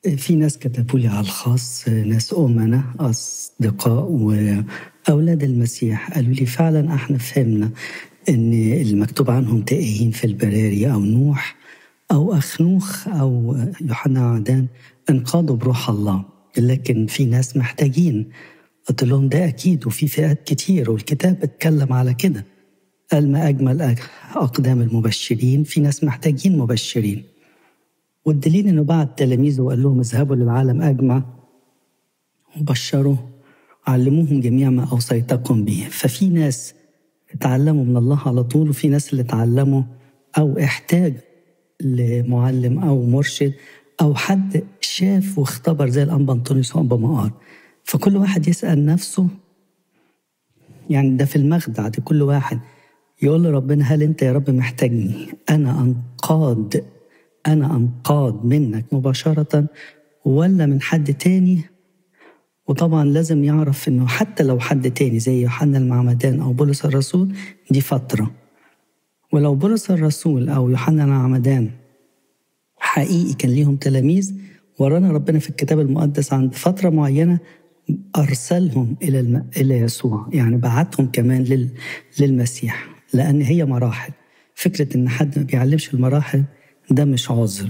في ناس كتبوا لي على الخاص ناس أمنا أصدقاء وأولاد المسيح قالوا لي فعلا احنا فهمنا إن المكتوب عنهم تائهين في البراري أو نوح أو أخنوخ أو يوحنا عدان انقادوا بروح الله لكن في ناس محتاجين قلت لهم ده أكيد وفي فئات كتير والكتاب اتكلم على كده قال ما أجمل أقدام المبشرين في ناس محتاجين مبشرين والدليل انه بعد تلاميذه وقال لهم اذهبوا للعالم اجمع وبشروا علموهم جميع ما اوصيتكم به ففي ناس اتعلموا من الله على طول وفي ناس اللي اتعلموا او احتاج لمعلم او مرشد او حد شاف واختبر زي الانبا انطونيوس وانبا مقار فكل واحد يسال نفسه يعني ده في المخدع دي كل واحد يقول لربنا هل انت يا رب محتاجني انا انقاد أنا أنقاد منك مباشرة ولا من حد تاني وطبعا لازم يعرف انه حتى لو حد تاني زي يوحنا المعمدان او بولس الرسول دي فترة ولو بولس الرسول او يوحنا المعمدان حقيقي كان ليهم تلاميذ ورانا ربنا في الكتاب المقدس عند فترة معينة أرسلهم إلى الم... إلى يسوع يعني بعتهم كمان لل... للمسيح لأن هي مراحل فكرة إن حد ما بيعلمش المراحل ده مش عذر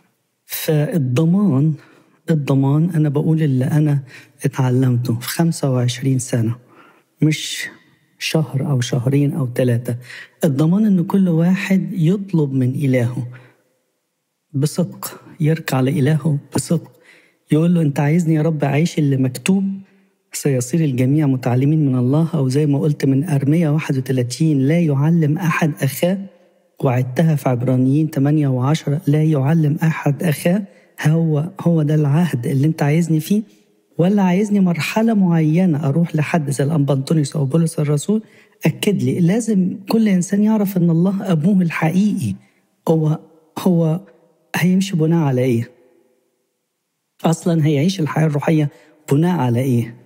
فالضمان الضمان أنا بقول اللي أنا اتعلمته في 25 سنة مش شهر أو شهرين أو ثلاثة الضمان إن كل واحد يطلب من إلهه بصدق يركع لإلهه بصدق يقول له أنت عايزني يا رب أعيش اللي مكتوب سيصير الجميع متعلمين من الله أو زي ما قلت من أرمية 31 لا يعلم أحد أخاه وعدتها في عبرانيين 8 و10 لا يعلم أحد أخاه هو هو ده العهد اللي أنت عايزني فيه ولا عايزني مرحلة معينة أروح لحد زي الأنبا أنطونيوس أو بولس الرسول أكد لي لازم كل إنسان يعرف إن الله أبوه الحقيقي هو هو هيمشي بناء على إيه؟ أصلا هيعيش الحياة الروحية بناء على إيه؟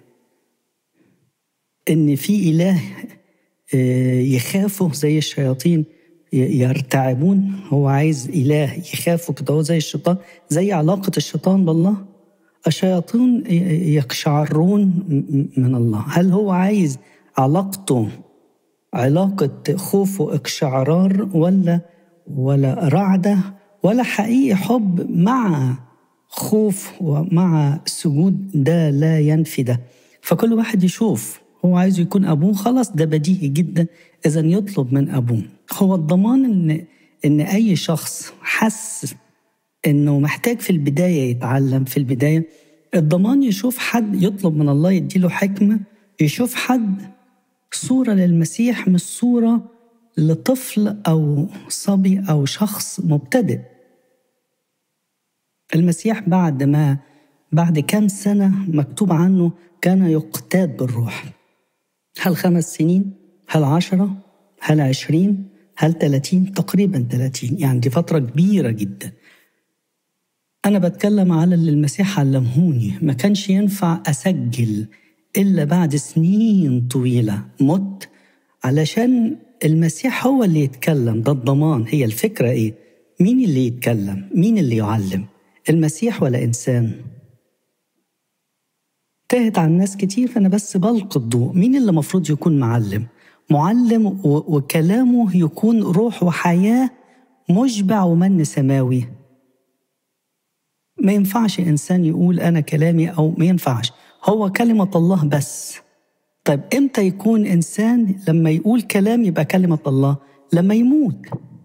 إن في إله يخافوا زي الشياطين يرتعبون هو عايز إله يخافوا كده هو زي الشيطان زي علاقة الشيطان بالله الشياطين يقشعرون من الله هل هو عايز علاقته علاقة خوف واقشعرار ولا ولا رعدة ولا حقيقي حب مع خوف ومع سجود ده لا ينفي ده فكل واحد يشوف هو عايز يكون أبوه خلاص ده بديهي جدا إذا يطلب من أبوه هو الضمان إن إن أي شخص حس إنه محتاج في البداية يتعلم في البداية الضمان يشوف حد يطلب من الله يديله حكمة يشوف حد صورة للمسيح مش صورة لطفل أو صبي أو شخص مبتدئ المسيح بعد ما بعد كام سنة مكتوب عنه كان يقتاد بالروح هل خمس سنين؟ هل عشرة؟ هل عشرين؟ هل ثلاثين؟ تقريبا ثلاثين يعني دي فترة كبيرة جدا أنا بتكلم على اللي المسيح علمهوني ما كانش ينفع أسجل إلا بعد سنين طويلة مت علشان المسيح هو اللي يتكلم ده الضمان هي الفكرة إيه؟ مين اللي يتكلم؟ مين اللي يعلم؟ المسيح ولا إنسان؟ تاهت عن ناس كتير فأنا بس بلقي الضوء مين اللي المفروض يكون معلم؟ معلم وكلامه يكون روح وحياة مشبع ومن سماوي ما ينفعش إنسان يقول أنا كلامي أو ما ينفعش هو كلمة الله بس طيب إمتى يكون إنسان لما يقول كلام يبقى كلمة الله لما يموت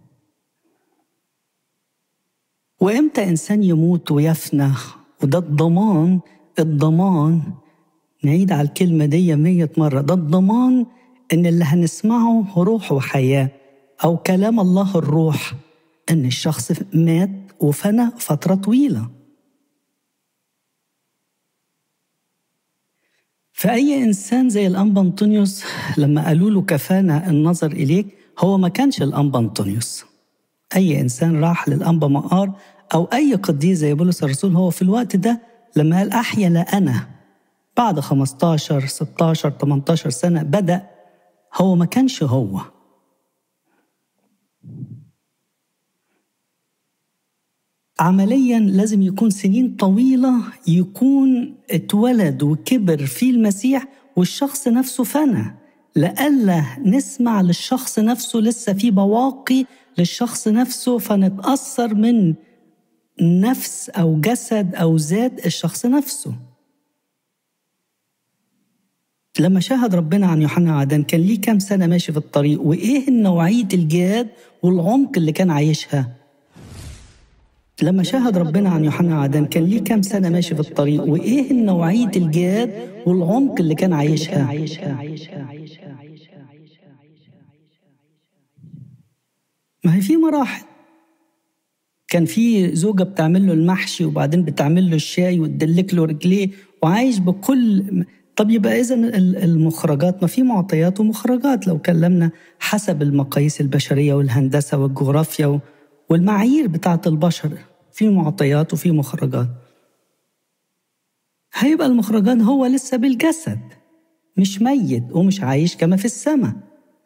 وإمتى إنسان يموت ويفنى وده الضمان الضمان نعيد على الكلمة دي مية مرة ده الضمان إن اللي هنسمعه روح وحياة أو كلام الله الروح إن الشخص مات وفنى فترة طويلة فأي إنسان زي الأنبا أنطونيوس لما قالوا له كفانا النظر إليك هو ما كانش الأنبا أنطونيوس أي إنسان راح للأنبا مقار أو أي قديس زي بولس الرسول هو في الوقت ده لما قال أحيا لا أنا بعد 15 16 18 سنة بدأ هو ما كانش هو عمليا لازم يكون سنين طويلة يكون اتولد وكبر في المسيح والشخص نفسه فنى لألا نسمع للشخص نفسه لسه في بواقي للشخص نفسه فنتأثر من نفس أو جسد أو ذات الشخص نفسه لما شاهد ربنا عن يوحنا عدن كان ليه كام سنة ماشي في الطريق وإيه نوعية الجهاد والعمق اللي كان عايشها لما شاهد ربنا عن يوحنا عدن كان ليه كام سنة ماشي في الطريق وإيه نوعية الجهاد والعمق اللي كان عايشها ما هي في مراحل كان في زوجة بتعمل له المحشي وبعدين بتعمل له الشاي وتدلك له رجليه وعايش بكل طب يبقى إذا المخرجات ما في معطيات ومخرجات لو كلمنا حسب المقاييس البشرية والهندسة والجغرافيا والمعايير بتاعة البشر في معطيات وفي مخرجات هيبقى المخرجات هو لسه بالجسد مش ميت ومش عايش كما في السماء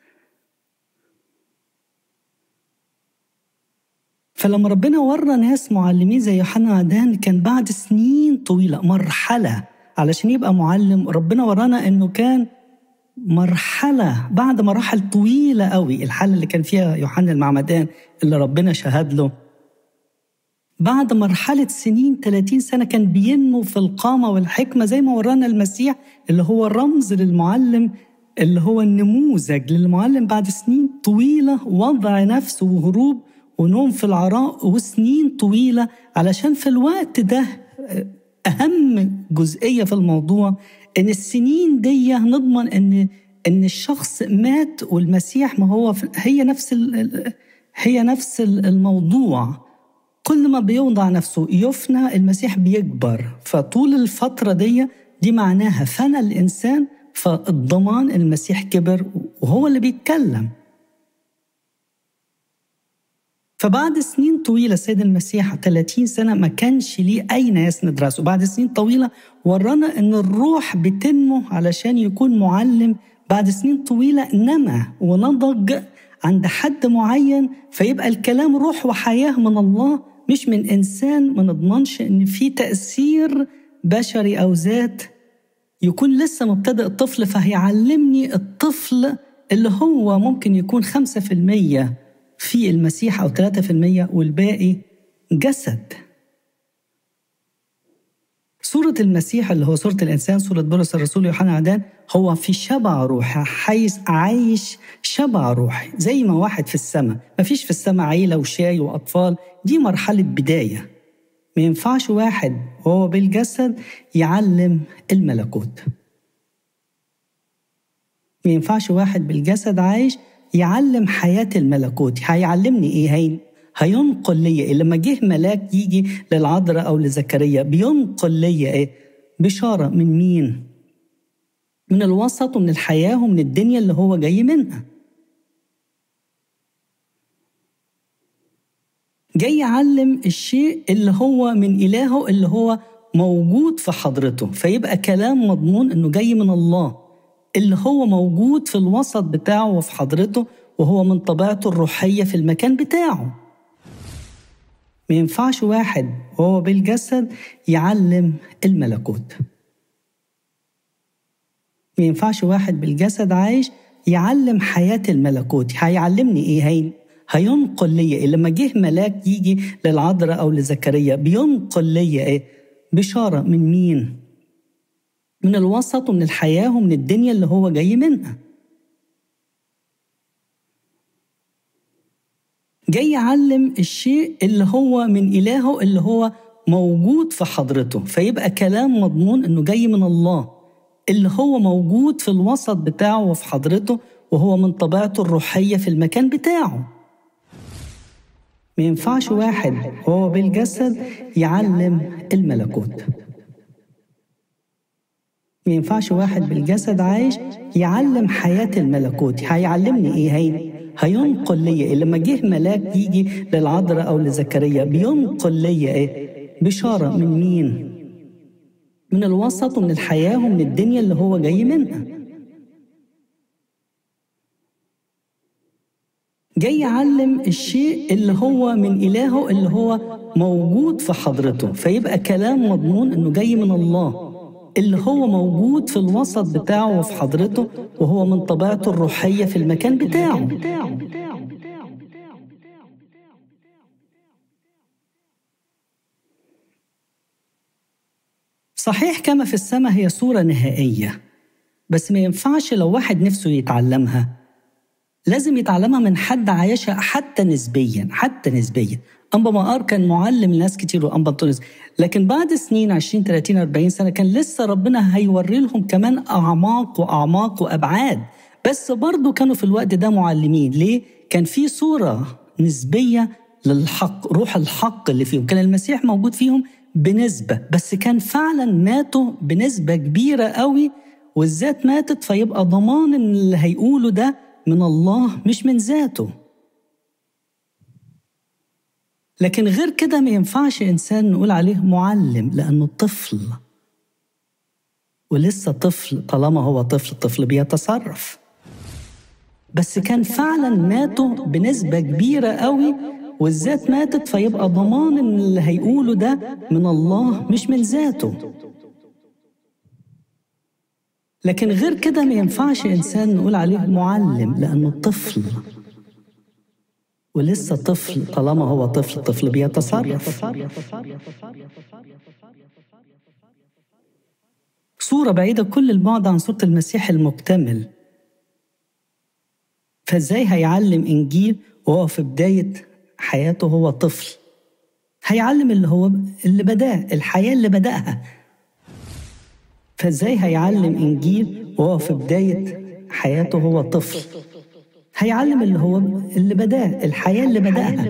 فلما ربنا ورى ناس معلمين زي يوحنا عدان كان بعد سنين طويلة مرحلة علشان يبقى معلم ربنا ورانا انه كان مرحلة بعد مراحل طويلة قوي الحالة اللي كان فيها يوحنا المعمدان اللي ربنا شهد له بعد مرحلة سنين 30 سنة كان بينمو في القامة والحكمة زي ما ورانا المسيح اللي هو رمز للمعلم اللي هو النموذج للمعلم بعد سنين طويلة وضع نفسه وهروب ونوم في العراء وسنين طويلة علشان في الوقت ده أهم جزئية في الموضوع إن السنين دي نضمن إن إن الشخص مات والمسيح ما هو هي نفس هي نفس الموضوع كل ما بيوضع نفسه يفنى المسيح بيكبر فطول الفترة دي دي معناها فنى الإنسان فالضمان المسيح كبر وهو اللي بيتكلم فبعد سنين طويلة السيد المسيح 30 سنة ما كانش ليه أين يسند راسه بعد سنين طويلة ورانا أن الروح بتنمو علشان يكون معلم بعد سنين طويلة نمى ونضج عند حد معين فيبقى الكلام روح وحياة من الله مش من إنسان ما نضمنش إن في تأثير بشري أو ذات يكون لسه مبتدئ الطفل فهيعلمني الطفل اللي هو ممكن يكون خمسة في المية في المسيح أو 3% والباقي جسد صورة المسيح اللي هو صورة الإنسان صورة بولس الرسول يوحنا عدان هو في شبع روحي حيث عايش شبع روحي زي ما واحد في السماء ما فيش في السماء عيلة وشاي وأطفال دي مرحلة بداية ما ينفعش واحد وهو بالجسد يعلم الملكوت ما ينفعش واحد بالجسد عايش يعلم حياة الملكوت هيعلمني إيه هين هينقل لي إيه لما جه ملاك يجي للعذراء أو لزكريا بينقل لي إيه بشارة من مين من الوسط ومن الحياة ومن الدنيا اللي هو جاي منها جاي يعلم الشيء اللي هو من إلهه اللي هو موجود في حضرته فيبقى كلام مضمون إنه جاي من الله اللي هو موجود في الوسط بتاعه وفي حضرته وهو من طبيعته الروحية في المكان بتاعه ما ينفعش واحد وهو بالجسد يعلم الملكوت ما ينفعش واحد بالجسد عايش يعلم حياة الملكوت هيعلمني ايه هين هينقل لي إيه لما جه ملاك يجي للعذراء أو لزكريا بينقل لي إيه بشارة من مين من الوسط ومن الحياة ومن الدنيا اللي هو جاي منها جاي يعلم الشيء اللي هو من إلهه اللي هو موجود في حضرته فيبقى كلام مضمون إنه جاي من الله اللي هو موجود في الوسط بتاعه وفي حضرته وهو من طبيعته الروحية في المكان بتاعه ما ينفعش واحد وهو بالجسد يعلم الملكوت ما ينفعش واحد بالجسد عايش يعلم حياة الملكوت هيعلمني ايه هين هينقل لي إيه لما جه ملاك يجي للعذراء أو لزكريا بينقل لي إيه بشارة من مين من الوسط ومن الحياة ومن الدنيا اللي هو جاي منها جاي يعلم الشيء اللي هو من إلهه اللي هو موجود في حضرته فيبقى كلام مضمون إنه جاي من الله اللي هو موجود في الوسط بتاعه وفي حضرته وهو من طبيعته الروحية في المكان بتاعه صحيح كما في السماء هي صورة نهائية بس ما ينفعش لو واحد نفسه يتعلمها لازم يتعلمها من حد عايشها حتى نسبيا حتى نسبيا أنبا مقار كان معلم لناس كتير وأنبا تونس لكن بعد سنين 20 30 40 سنة كان لسه ربنا هيوري لهم كمان أعماق وأعماق وأبعاد بس برضه كانوا في الوقت ده معلمين ليه؟ كان في صورة نسبية للحق روح الحق اللي فيهم كان المسيح موجود فيهم بنسبة بس كان فعلا ماتوا بنسبة كبيرة قوي والذات ماتت فيبقى ضمان ان اللي هيقوله ده من الله مش من ذاته لكن غير كده ما ينفعش انسان نقول عليه معلم لانه طفل ولسه طفل طالما هو طفل طفل بيتصرف بس كان فعلا ماتوا بنسبة كبيرة قوي والذات ماتت فيبقى ضمان ان اللي هيقوله ده من الله مش من ذاته لكن غير كده ما ينفعش انسان نقول عليه معلم لانه طفل ولسه طفل طالما هو طفل طفل بيتصرف صورة بعيدة كل البعد عن صورة المسيح المكتمل فازاي هيعلم انجيل وهو في بداية حياته هو طفل هيعلم اللي هو اللي بداه الحياة اللي بدأها فازاي هيعلم انجيل وهو في بداية حياته هو طفل هيعلم اللي هو اللي بداه الحياة اللي بدأها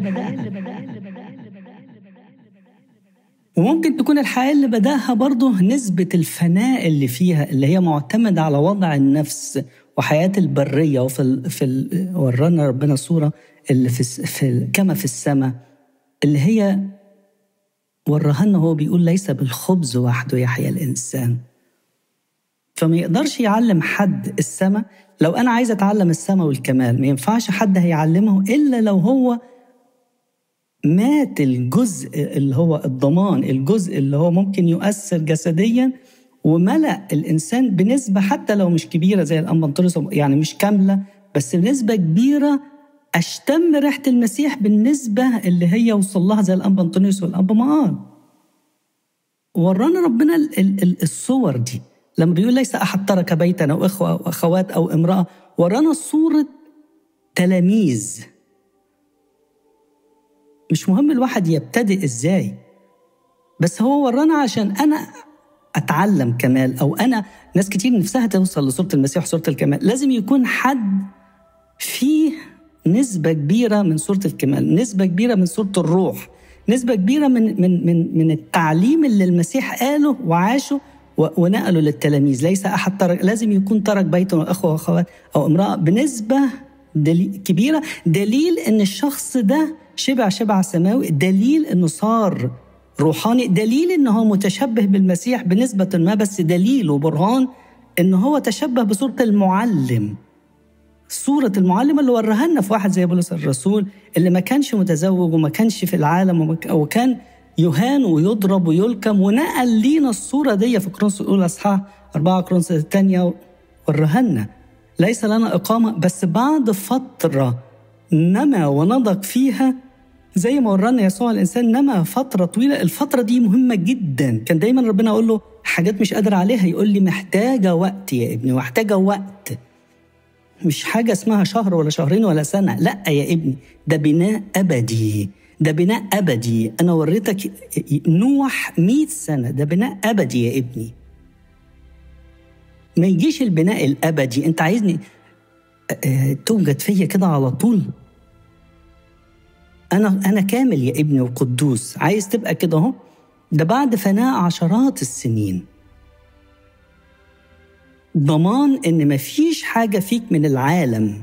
وممكن تكون الحياة اللي بدأها برضه نسبة الفناء اللي فيها اللي هي معتمدة على وضع النفس وحياة البرية وفي ال في ال ورانا ربنا صورة اللي في, في ال كما في السماء اللي هي وراها لنا هو بيقول ليس بالخبز وحده يحيا الإنسان فما يقدرش يعلم حد السماء لو أنا عايز أتعلم السماء والكمال ما ينفعش حد هيعلمه إلا لو هو مات الجزء اللي هو الضمان الجزء اللي هو ممكن يؤثر جسديا وملأ الإنسان بنسبة حتى لو مش كبيرة زي الأنبنطولوس يعني مش كاملة بس بنسبة كبيرة أشتم ريحة المسيح بالنسبة اللي هي وصل لها زي الأنبا أنطونيوس والأنبا مقال ورانا ربنا الصور دي لما بيقول ليس أحد ترك بيتا أو إخوة أو أخوات أو امرأة ورانا صورة تلاميذ مش مهم الواحد يبتدئ إزاي بس هو ورانا عشان أنا أتعلم كمال أو أنا ناس كتير نفسها توصل لصورة المسيح وصورة الكمال لازم يكون حد فيه نسبة كبيرة من صورة الكمال نسبة كبيرة من صورة الروح نسبة كبيرة من من من من التعليم اللي المسيح قاله وعاشه ونقله للتلاميذ ليس أحد ترك لازم يكون ترك بيته وأخوة وأخوات أو امرأة بنسبة دليل كبيرة دليل إن الشخص ده شبع شبع سماوي دليل إنه صار روحاني دليل إنه هو متشبه بالمسيح بنسبة ما بس دليل وبرهان إنه هو تشبه بصورة المعلم صورة المعلم اللي وراها لنا في واحد زي بولس الرسول اللي ما كانش متزوج وما كانش في العالم وكان يهان ويضرب ويلكم ونقل لينا الصورة دي في كرونس الأولى أصحاح أربعة كرونس الثانية وراها لنا ليس لنا إقامة بس بعد فترة نما ونضج فيها زي ما ورانا يسوع الإنسان نما فترة طويلة الفترة دي مهمة جدا كان دايما ربنا أقول له حاجات مش قادر عليها يقول لي محتاجة وقت يا ابني محتاجة وقت مش حاجة اسمها شهر ولا شهرين ولا سنة لا يا ابني ده بناء أبدي ده بناء أبدي أنا وريتك نوح مئة سنة ده بناء أبدي يا ابني ما يجيش البناء الأبدي أنت عايزني توجد فيا كده على طول أنا أنا كامل يا ابني وقدوس عايز تبقى كده أهو ده بعد فناء عشرات السنين ضمان ان مفيش حاجه فيك من العالم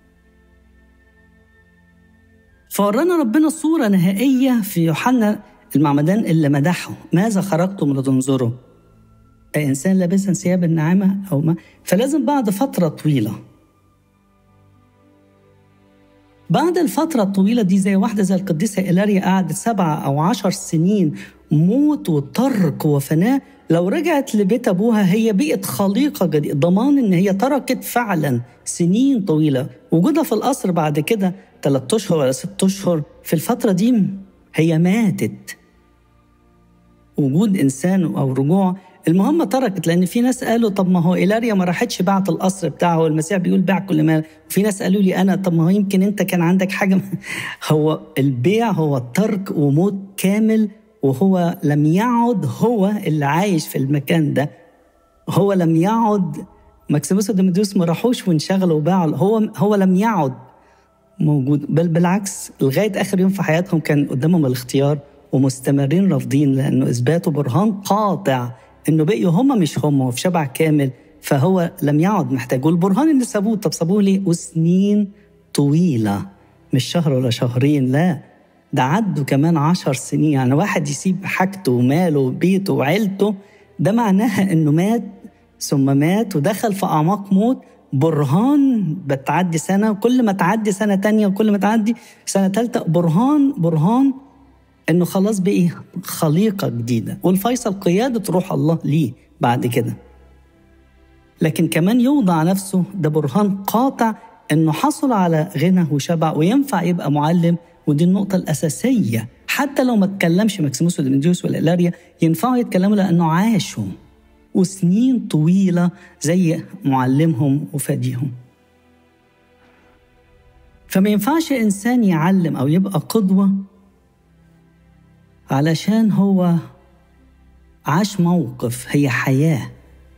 فورانا ربنا صوره نهائيه في يوحنا المعمدان اللي مدحه ماذا خرجتم لتنظروا انسان لابسا ثياب النعامه او ما فلازم بعد فتره طويله بعد الفترة الطويلة دي زي واحدة زي القديسة إيلاريا قعدت سبعة أو عشر سنين موت وترك وفناء لو رجعت لبيت أبوها هي بقت خليقة جديدة ضمان إن هي تركت فعلا سنين طويلة وجودها في القصر بعد كده ثلاثة أشهر ولا ست أشهر في الفترة دي هي ماتت وجود إنسان أو رجوع المهم تركت لان في ناس قالوا طب ما هو ايلاريا ما راحتش باعت القصر بتاعه والمسيح بيقول باع كل مال وفي ناس قالوا لي انا طب ما هو يمكن انت كان عندك حاجه هو البيع هو الترك وموت كامل وهو لم يعد هو اللي عايش في المكان ده هو لم يعد ماكسيموس وديمديوس ما راحوش وانشغلوا وباعوا هو هو لم يعد موجود بل بالعكس لغايه اخر يوم في حياتهم كان قدامهم الاختيار ومستمرين رافضين لانه اثباتوا برهان قاطع انه بقيوا هم مش هم وفي شبع كامل فهو لم يعد محتاج والبرهان اللي سابوه طب سابوه ليه؟ وسنين طويله مش شهر ولا شهرين لا ده عدوا كمان عشر سنين يعني واحد يسيب حاجته وماله وبيته وعيلته ده معناها انه مات ثم مات ودخل في اعماق موت برهان بتعدي سنة وكل ما تعدي سنة تانية وكل ما تعدي سنة تالتة برهان برهان انه خلاص بقي خليقه جديده والفيصل قياده روح الله ليه بعد كده لكن كمان يوضع نفسه ده برهان قاطع انه حصل على غنى وشبع وينفع يبقى معلم ودي النقطه الاساسيه حتى لو ما اتكلمش ماكسيموس وديمديوس ولا إلاريا ينفعوا يتكلموا لانه عاشوا وسنين طويله زي معلمهم وفاديهم فما ينفعش انسان يعلم او يبقى قدوه علشان هو عاش موقف هي حياة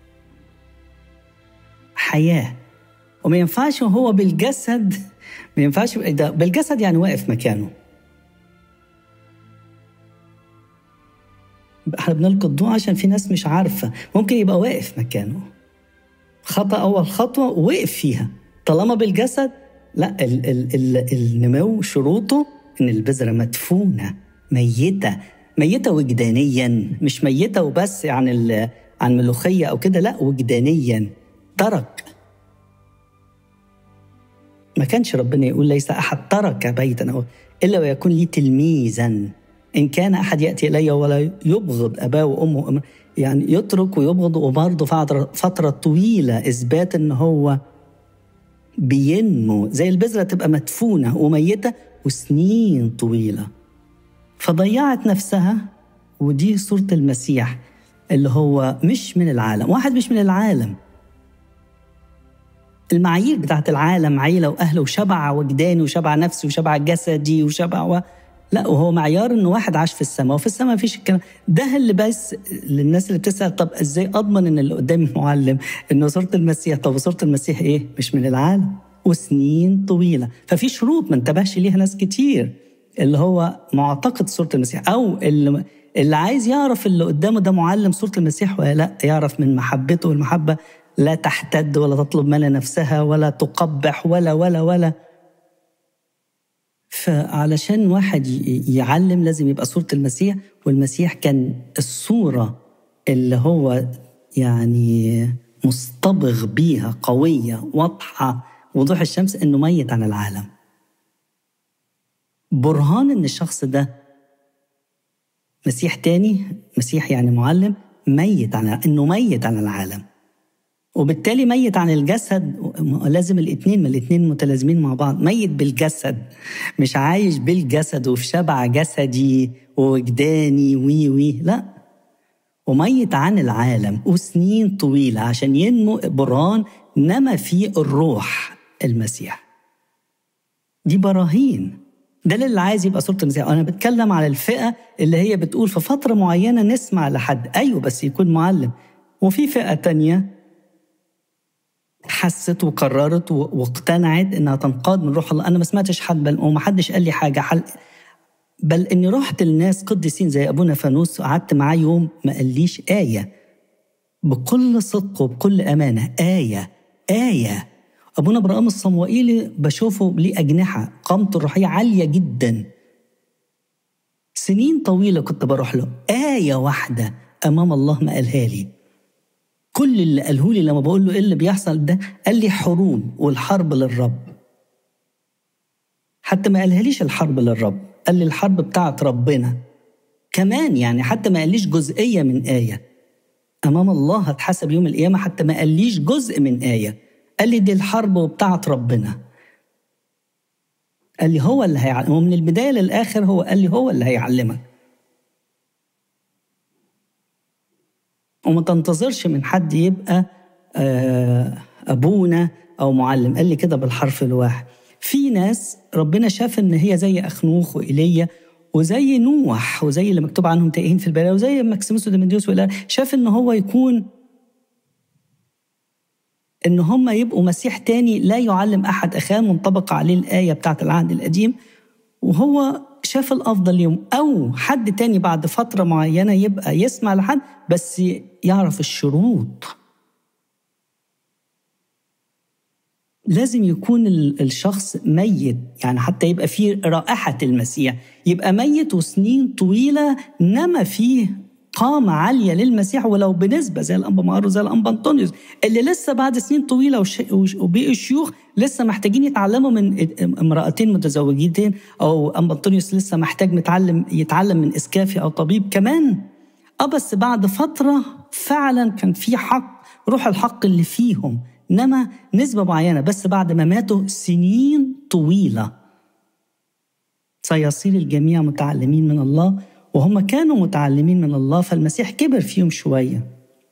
حياة وما ينفعش هو بالجسد ما ينفعش ده بالجسد يعني واقف مكانه احنا بنلقي الضوء عشان في ناس مش عارفة ممكن يبقى واقف مكانه خطأ أول خطوة وقف فيها طالما بالجسد لا ال ال ال النمو شروطه إن البذرة مدفونة ميتة ميتة وجدانيا مش ميتة وبس عن عن ملوخية أو كده لا وجدانيا ترك ما كانش ربنا يقول ليس أحد ترك بيتا أو إلا ويكون لي تلميذا إن كان أحد يأتي إلي ولا يبغض أباه وأمه يعني يترك ويبغض وبرضه فترة طويلة إثبات إن هو بينمو زي البذرة تبقى مدفونة وميتة وسنين طويلة فضيعت نفسها ودي صورة المسيح اللي هو مش من العالم واحد مش من العالم المعايير بتاعت العالم عيلة وأهل وشبع وجداني وشبع نفسي وشبع جسدي وشبع و... لا وهو معيار انه واحد عاش في السماء وفي السماء مفيش الكلام ده اللي بس للناس اللي بتسال طب ازاي اضمن ان اللي قدامي معلم انه صوره المسيح طب صوره المسيح ايه مش من العالم وسنين طويله ففي شروط ما انتبهش ليها ناس كتير اللي هو معتقد صورة المسيح أو اللي, اللي عايز يعرف اللي قدامه ده معلم صورة المسيح ولا لا يعرف من محبته والمحبة لا تحتد ولا تطلب مال نفسها ولا تقبح ولا ولا ولا فعلشان واحد يعلم لازم يبقى صورة المسيح والمسيح كان الصورة اللي هو يعني مصطبغ بيها قوية واضحة وضوح الشمس انه ميت عن العالم برهان ان الشخص ده مسيح تاني مسيح يعني معلم ميت عن انه ميت عن العالم وبالتالي ميت عن الجسد لازم الاثنين ما الاثنين متلازمين مع بعض ميت بالجسد مش عايش بالجسد وفي شبع جسدي ووجداني وي وي لا وميت عن العالم وسنين طويلة عشان ينمو برهان نما فيه الروح المسيح دي براهين ده اللي عايز يبقى صورة المسيح أنا بتكلم على الفئة اللي هي بتقول في فترة معينة نسمع لحد أيوة بس يكون معلم وفي فئة تانية حست وقررت واقتنعت انها تنقاد من روح الله انا ما سمعتش حد بل وما حدش قال لي حاجه حل بل اني رحت للناس قديسين زي ابونا فانوس وقعدت معاه يوم ما قاليش ايه بكل صدق وبكل امانه ايه ايه أبونا إبراهيم الصموئيلي بشوفه ليه أجنحة قامته الروحية عالية جدا سنين طويلة كنت بروح له آية واحدة أمام الله ما قالها لي كل اللي قاله لي لما بقول له إيه اللي بيحصل ده قال لي حروب والحرب للرب حتى ما قالهاليش الحرب للرب قال لي الحرب بتاعت ربنا كمان يعني حتى ما قاليش جزئية من آية أمام الله هتحاسب يوم القيامة حتى ما قاليش جزء من آية قال لي دي الحرب بتاعت ربنا قال لي هو اللي هيعلم ومن البداية للآخر هو قال لي هو اللي هيعلمك وما تنتظرش من حد يبقى أبونا أو معلم قال لي كده بالحرف الواحد في ناس ربنا شاف ان هي زي اخنوخ وايليا وزي نوح وزي اللي مكتوب عنهم تائهين في البلاء وزي ماكسيموس وديمنديوس وإلى شاف ان هو يكون ان هم يبقوا مسيح تاني لا يعلم احد اخاه منطبق عليه الايه بتاعت العهد القديم وهو شاف الافضل ليهم او حد تاني بعد فتره معينه يبقى يسمع لحد بس يعرف الشروط لازم يكون الشخص ميت يعني حتى يبقى فيه رائحة المسيح يبقى ميت وسنين طويلة نما فيه قامة عالية للمسيح ولو بنسبة زي الأنبا مارو زي الأنبا أنطونيوس اللي لسه بعد سنين طويلة وبقوا شيوخ لسه محتاجين يتعلموا من امرأتين متزوجتين أو أنبا أنطونيوس لسه محتاج متعلم يتعلم من إسكافي أو طبيب كمان أه بس بعد فترة فعلا كان في حق روح الحق اللي فيهم نما نسبة معينة بس بعد ما ماتوا سنين طويلة سيصير الجميع متعلمين من الله وهم كانوا متعلمين من الله فالمسيح كبر فيهم شوية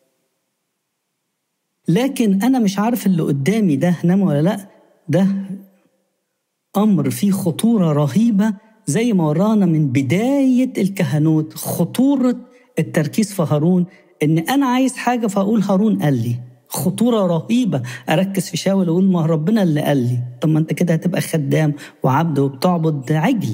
لكن أنا مش عارف اللي قدامي ده نام ولا لأ ده أمر فيه خطورة رهيبة زي ما ورانا من بداية الكهنوت خطورة التركيز في هارون إن أنا عايز حاجة فأقول هارون قال لي خطورة رهيبة أركز في شاول وأقول ما ربنا اللي قال لي طب ما أنت كده هتبقى خدام وعبد وبتعبد عجل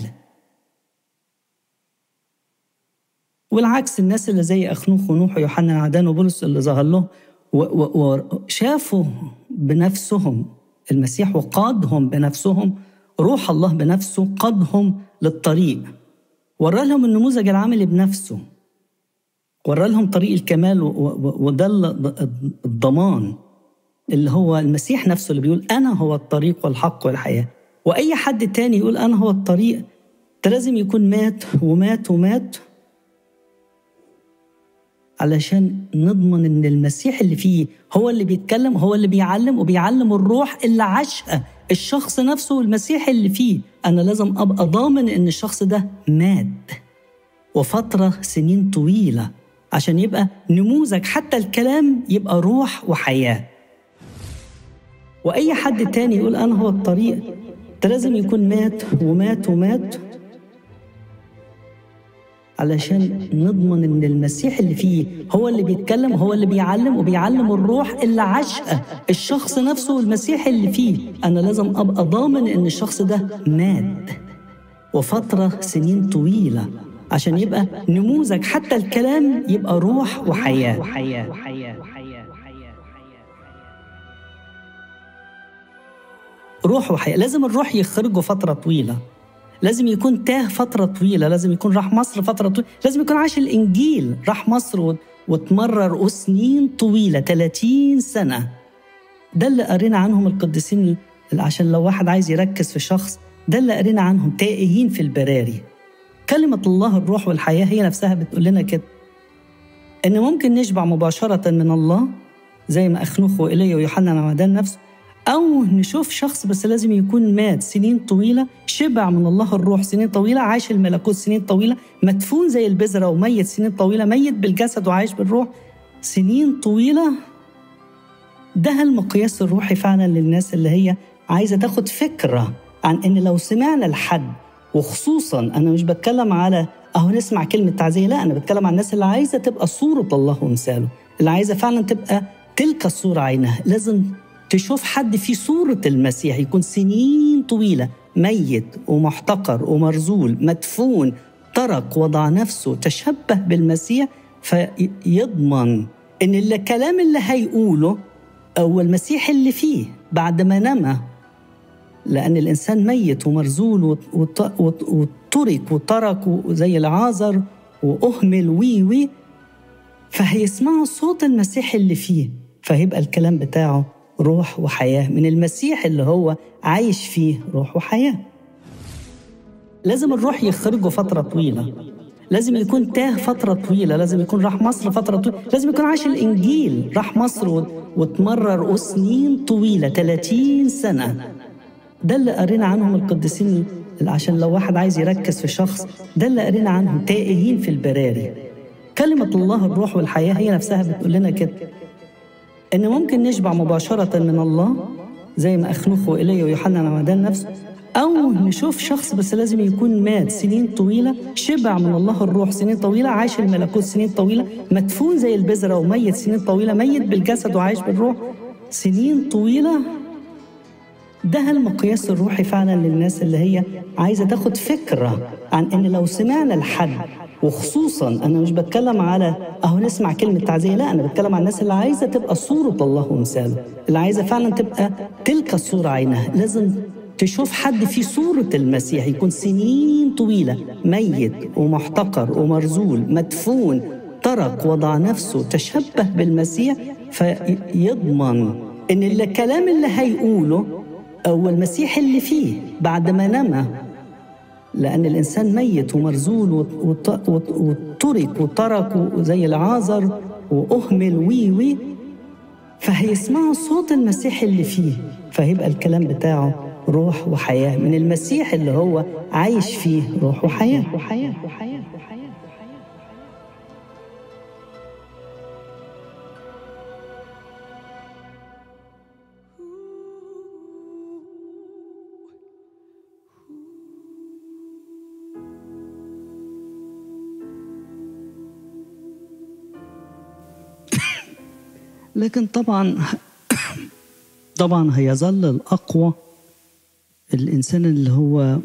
والعكس الناس اللي زي أخنوخ ونوح ويوحنا العدان وبولس اللي ظهر له وشافوا بنفسهم المسيح وقادهم بنفسهم روح الله بنفسه قادهم للطريق ورى لهم النموذج العملي بنفسه ورى لهم طريق الكمال وده الضمان اللي هو المسيح نفسه اللي بيقول أنا هو الطريق والحق والحياة وأي حد تاني يقول أنا هو الطريق ده لازم يكون مات ومات ومات علشان نضمن ان المسيح اللي فيه هو اللي بيتكلم هو اللي بيعلم وبيعلم الروح اللي عاشها الشخص نفسه والمسيح اللي فيه انا لازم ابقى ضامن ان الشخص ده مات وفتره سنين طويله عشان يبقى نموذج حتى الكلام يبقى روح وحياه واي حد تاني يقول انا هو الطريق ده لازم يكون مات ومات ومات علشان نضمن ان المسيح اللي فيه هو اللي بيتكلم هو اللي بيعلم وبيعلم الروح اللي عاشها الشخص نفسه والمسيح اللي فيه انا لازم ابقى ضامن ان الشخص ده مات وفتره سنين طويله عشان يبقى نموذج حتى الكلام يبقى روح وحياه وحياه وحياه روح وحياه لازم الروح يخرجه فتره طويله لازم يكون تاه فترة طويلة لازم يكون راح مصر فترة طويلة لازم يكون عاش الإنجيل راح مصر وتمرر سنين طويلة 30 سنة ده اللي قرينا عنهم القديسين عشان لو واحد عايز يركز في شخص ده اللي قرينا عنهم تائهين في البراري كلمة الله الروح والحياة هي نفسها بتقول لنا كده إن ممكن نشبع مباشرة من الله زي ما أخنوخ وإيليا ويوحنا العمدان نفسه أو نشوف شخص بس لازم يكون مات سنين طويلة شبع من الله الروح سنين طويلة عاش الملكوت سنين طويلة مدفون زي البذرة وميت سنين طويلة ميت بالجسد وعايش بالروح سنين طويلة ده المقياس الروحي فعلا للناس اللي هي عايزة تاخد فكرة عن إن لو سمعنا لحد وخصوصا أنا مش بتكلم على أهو نسمع كلمة تعزية لا أنا بتكلم عن الناس اللي عايزة تبقى صورة الله ومثاله اللي عايزة فعلا تبقى تلك الصورة عينها لازم تشوف حد في صورة المسيح يكون سنين طويلة ميت ومحتقر ومرزول مدفون ترك وضع نفسه تشبه بالمسيح فيضمن ان الكلام اللي هيقوله هو المسيح اللي فيه بعد ما نما لأن الإنسان ميت ومرزول وترك وترك زي العازر وأهمل وي وي فهيسمعوا صوت المسيح اللي فيه فهيبقى الكلام بتاعه روح وحياة من المسيح اللي هو عايش فيه روح وحياة لازم الروح يخرجه فترة طويلة لازم يكون تاه فترة طويلة لازم يكون راح مصر فترة طويلة لازم يكون عاش الإنجيل راح مصر وتمرر سنين طويلة 30 سنة ده اللي قرينا عنهم القديسين عشان لو واحد عايز يركز في شخص ده اللي قرينا عنهم تائهين في البراري كلمة الله الروح والحياة هي نفسها بتقول لنا كده إن ممكن نشبع مباشرة من الله زي ما أخنوخ وإيليا ويوحنا معمدان نفسه أو نشوف شخص بس لازم يكون مات سنين طويلة شبع من الله الروح سنين طويلة عاش الملكوت سنين طويلة مدفون زي البذرة وميت سنين طويلة ميت بالجسد وعايش بالروح سنين طويلة ده المقياس الروحي فعلا للناس اللي هي عايزة تاخد فكرة عن إن لو سمعنا لحد وخصوصا انا مش بتكلم على اهو نسمع كلمه تعزيه لا انا بتكلم على الناس اللي عايزه تبقى صوره الله ومثاله اللي عايزه فعلا تبقى تلك الصوره عينها لازم تشوف حد في صورة المسيح يكون سنين طويلة ميت ومحتقر ومرزول مدفون ترك وضع نفسه تشبه بالمسيح فيضمن ان الكلام اللي هيقوله او المسيح اللي فيه بعد ما نمى لأن الإنسان ميت ومرزول وترك وترك زي العازر وأهمل وي وي فهيسمعوا صوت المسيح اللي فيه فهيبقى الكلام بتاعه روح وحياة من المسيح اللي هو عايش فيه روح وحياة وحياة وحياة وحياة لكن طبعا طبعا هيظل الأقوى الإنسان اللي هو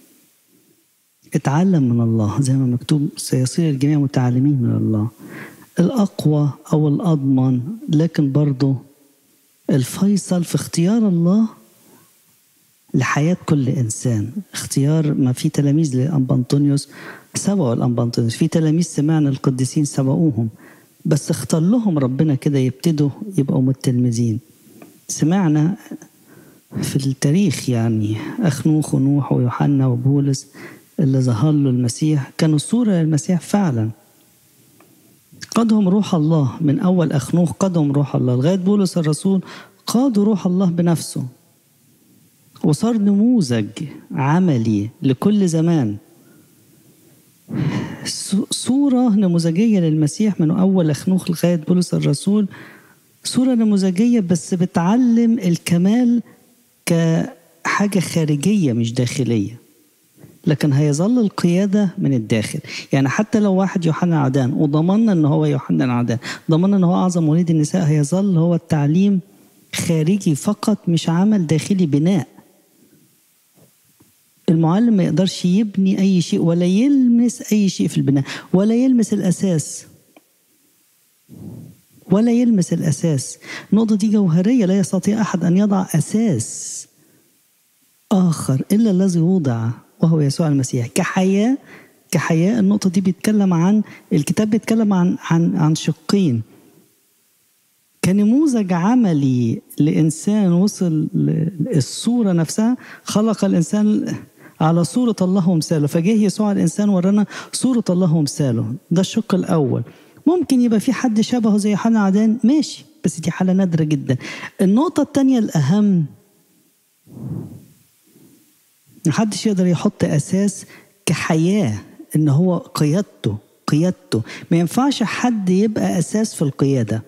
اتعلم من الله زي ما مكتوب سيصير الجميع متعلمين من الله الأقوى أو الأضمن لكن برضه الفيصل في اختيار الله لحياة كل إنسان اختيار ما في تلاميذ لأنبانطونيوس سبقوا الأنبانطونيوس في تلاميذ سمعنا القديسين سبقوهم بس اختار لهم ربنا كده يبتدوا يبقوا متلمذين سمعنا في التاريخ يعني أخنوخ ونوح ويوحنا وبولس اللي ظهر له المسيح كانوا صورة للمسيح فعلا قادهم روح الله من أول أخنوخ قادهم روح الله لغاية بولس الرسول قادوا روح الله بنفسه وصار نموذج عملي لكل زمان صورة نموذجية للمسيح من أول أخنوخ لغاية بولس الرسول صورة نموذجية بس بتعلم الكمال كحاجة خارجية مش داخلية لكن هيظل القيادة من الداخل يعني حتى لو واحد يوحنا عدان وضمننا ان هو يوحنا عدان ضمننا ان هو اعظم وليد النساء هيظل هو التعليم خارجي فقط مش عمل داخلي بناء المعلم ما يقدرش يبني اي شيء ولا يلمس اي شيء في البناء ولا يلمس الاساس ولا يلمس الاساس النقطه دي جوهريه لا يستطيع احد ان يضع اساس اخر الا الذي وضع وهو يسوع المسيح كحياه كحياه النقطه دي بيتكلم عن الكتاب بيتكلم عن عن عن شقين كنموذج عملي لانسان وصل الصوره نفسها خلق الانسان على صورة الله ومثاله فجه يسوع الإنسان ورانا صورة الله ومثاله ده الشق الأول ممكن يبقى في حد شبهه زي حنا عدان ماشي بس دي حالة نادرة جدا النقطة التانية الأهم محدش يقدر يحط أساس كحياة إن هو قيادته قيادته ما ينفعش حد يبقى أساس في القيادة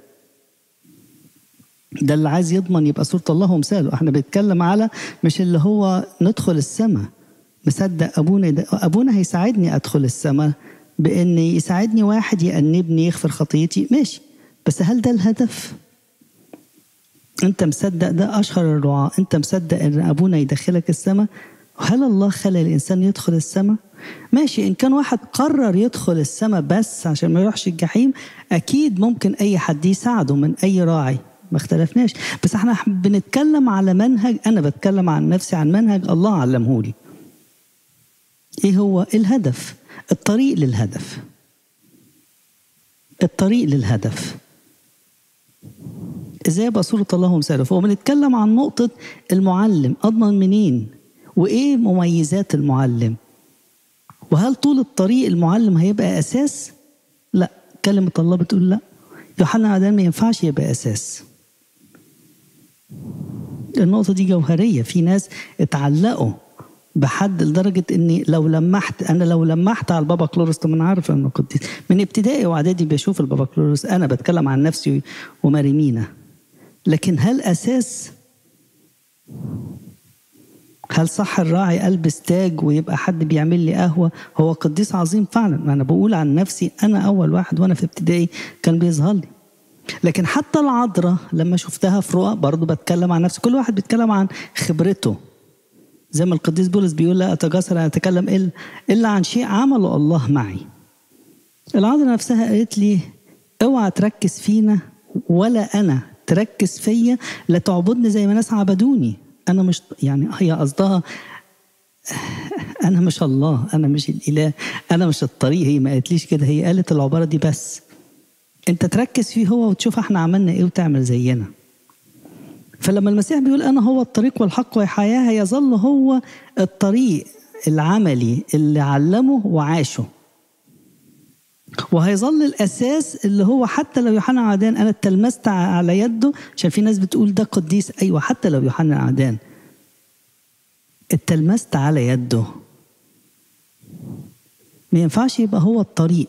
ده اللي عايز يضمن يبقى صورة الله ومثاله احنا بنتكلم على مش اللي هو ندخل السماء مصدق ابونا ده ابونا هيساعدني ادخل السماء بان يساعدني واحد يأنبني يغفر خطيتي ماشي بس هل ده الهدف انت مصدق ده اشهر الرعاة انت مصدق ان ابونا يدخلك السماء هل الله خلى الانسان يدخل السماء ماشي ان كان واحد قرر يدخل السماء بس عشان ما يروحش الجحيم اكيد ممكن اي حد يساعده من اي راعي ما اختلفناش بس احنا بنتكلم على منهج انا بتكلم عن نفسي عن منهج الله علمه لي ايه هو الهدف الطريق للهدف الطريق للهدف ازاي يبقى صورة الله ومثاله فهو بنتكلم عن نقطة المعلم اضمن منين وايه مميزات المعلم وهل طول الطريق المعلم هيبقى أساس؟ لا كلمة الله بتقول لا يوحنا عدان ما ينفعش يبقى أساس النقطة دي جوهرية في ناس اتعلقوا بحد لدرجة إني لو لمحت أنا لو لمحت على البابا كلورس طب أنا عارف إنه قديس من ابتدائي وإعدادي بشوف البابا كلورس أنا بتكلم عن نفسي وماريمينا لكن هل أساس هل صح الراعي ألبس تاج ويبقى حد بيعمل لي قهوة هو قديس عظيم فعلا ما أنا بقول عن نفسي أنا أول واحد وأنا في ابتدائي كان بيظهر لي لكن حتى العذراء لما شفتها في رؤى برضه بتكلم عن نفسي كل واحد بيتكلم عن خبرته زي ما القديس بولس بيقول لا أتجاسر أن أتكلم إلا, إلا عن شيء عمله الله معي العذراء نفسها قالت لي اوعى تركز فينا ولا أنا تركز فيا لا تعبدني زي ما ناس عبدوني انا مش يعني هي قصدها انا مش الله انا مش الاله انا مش الطريق هي ما قالتليش كده هي قالت العباره دي بس انت تركز فيه هو وتشوف احنا عملنا ايه وتعمل زينا فلما المسيح بيقول انا هو الطريق والحق والحياه هيظل هو الطريق العملي اللي علمه وعاشه وهيظل الاساس اللي هو حتى لو يوحنا عدان انا اتلمست على يده عشان في ناس بتقول ده قديس ايوه حتى لو يوحنا عدان اتلمست على يده ما ينفعش يبقى هو الطريق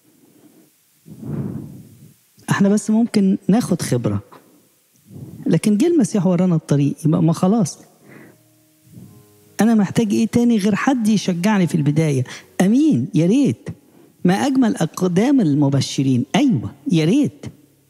احنا بس ممكن ناخد خبره لكن جه المسيح ورانا الطريق يبقى ما خلاص انا محتاج ايه تاني غير حد يشجعني في البدايه امين يا ريت ما أجمل أقدام المبشرين أيوة يا ريت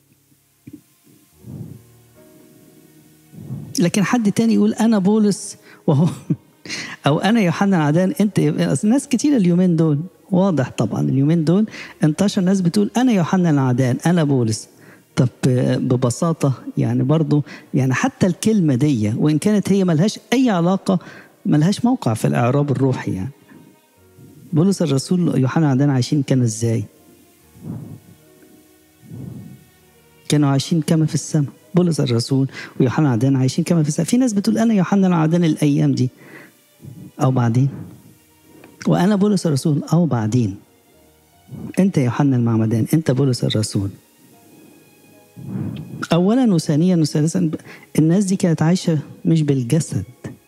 لكن حد تاني يقول أنا بولس وهو أو أنا يوحنا عدان أنت ناس كتير اليومين دول واضح طبعا اليومين دول انتشر ناس بتقول أنا يوحنا العدان أنا بولس طب ببساطة يعني برضو يعني حتى الكلمة دي وإن كانت هي ملهاش أي علاقة ملهاش موقع في الإعراب الروحي يعني بولس الرسول يوحنا عندنا عايشين كانوا ازاي كانوا عايشين كما في السماء بولس الرسول ويوحنا عدان عايشين كما في السماء في ناس بتقول انا يوحنا العدان الايام دي او بعدين وانا بولس الرسول او بعدين انت يوحنا المعمدان انت بولس الرسول اولا وثانيا وثالثا الناس دي كانت عايشه مش بالجسد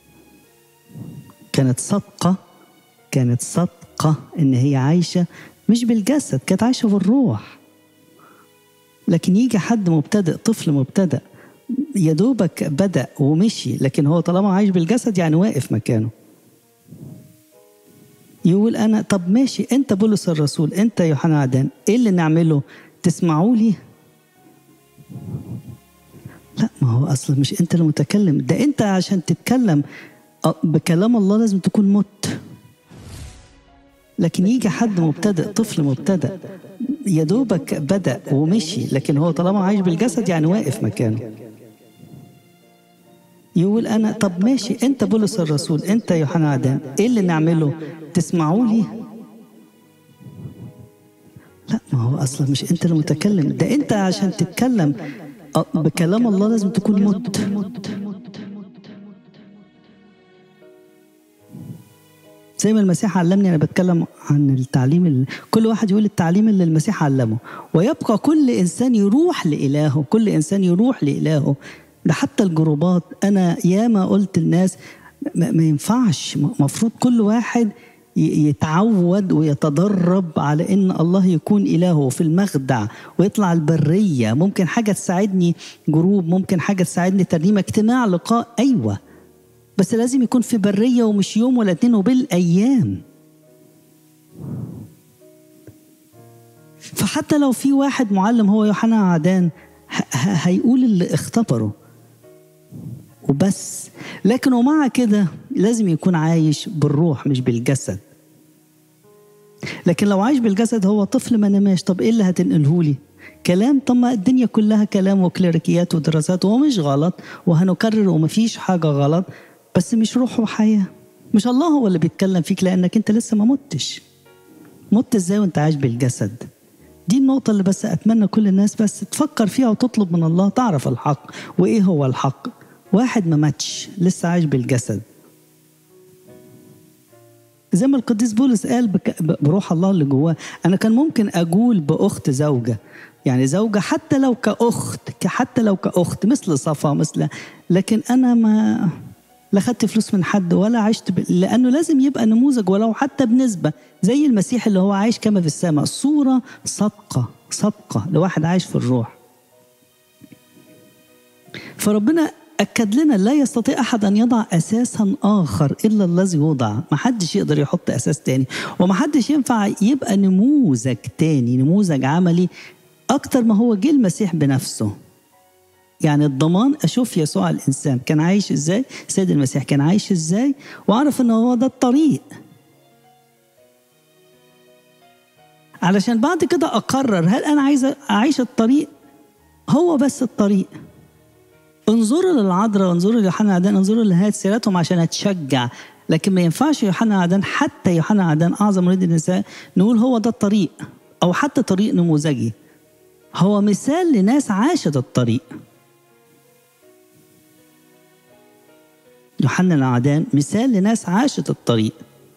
كانت صدقه كانت صدقه ان هي عايشه مش بالجسد كانت عايشه بالروح لكن يجي حد مبتدئ طفل مبتدئ يا دوبك بدا ومشي لكن هو طالما عايش بالجسد يعني واقف مكانه يقول انا طب ماشي انت بولس الرسول انت يوحنا عدان ايه اللي نعمله تسمعوا لي لا ما هو اصلا مش انت المتكلم ده انت عشان تتكلم بكلام الله لازم تكون مت لكن يجي حد مبتدئ طفل مبتدئ يا دوبك بدا ومشي لكن هو طالما عايش بالجسد يعني واقف مكانه يقول انا طب ماشي انت بولس الرسول انت يوحنا عدان ايه اللي نعمله تسمعوا لي لا ما هو اصلا مش انت المتكلم ده انت عشان تتكلم بكلام الله لازم تكون مت زي ما المسيح علمني انا بتكلم عن التعليم اللي كل واحد يقول التعليم اللي المسيح علمه ويبقى كل انسان يروح لالهه كل انسان يروح لالهه ده حتى الجروبات انا ياما قلت للناس ما ينفعش مفروض كل واحد يتعود ويتدرب على ان الله يكون الهه في المخدع ويطلع البريه ممكن حاجه تساعدني جروب ممكن حاجه تساعدني ترنيمه اجتماع لقاء ايوه بس لازم يكون في بريه ومش يوم ولا اتنين وبالايام فحتى لو في واحد معلم هو يوحنا عدان هيقول اللي اختبره وبس لكن ومع كده لازم يكون عايش بالروح مش بالجسد لكن لو عايش بالجسد هو طفل ما نماش طب ايه اللي هتنقله لي كلام طب ما الدنيا كلها كلام وكليريكيات ودراسات وهو مش غلط وهنكرر ومفيش حاجة غلط بس مش روح وحياة مش الله هو اللي بيتكلم فيك لأنك أنت لسه ما متش مت ازاي وانت عايش بالجسد دي النقطة اللي بس أتمنى كل الناس بس تفكر فيها وتطلب من الله تعرف الحق وإيه هو الحق واحد ما ماتش لسه عايش بالجسد زي ما القديس بولس قال بك بروح الله اللي جواه انا كان ممكن اقول باخت زوجه يعني زوجة حتى لو كأخت حتى لو كأخت مثل صفا مثل لكن أنا ما لا خدت فلوس من حد ولا عشت ب... لأنه لازم يبقى نموذج ولو حتى بنسبة زي المسيح اللي هو عايش كما في السماء صورة صدقة صدقة لواحد عايش في الروح فربنا أكد لنا لا يستطيع أحد أن يضع أساسا آخر إلا الذي وضع ما حدش يقدر يحط أساس تاني وما حدش ينفع يبقى نموذج تاني نموذج عملي أكتر ما هو جه المسيح بنفسه يعني الضمان أشوف يسوع الإنسان كان عايش إزاي سيد المسيح كان عايش إزاي وأعرف إن هو ده الطريق علشان بعد كده أقرر هل أنا عايز أعيش الطريق هو بس الطريق انظروا للعذراء وانظروا ليوحنا عدان انظروا لنهاية سيرتهم عشان أتشجع لكن ما ينفعش يوحنا عدان حتى يوحنا عدان أعظم مريد النساء نقول هو ده الطريق أو حتى طريق نموذجي هو مثال لناس عاشت الطريق يوحنا العدان مثال لناس عاشت الطريق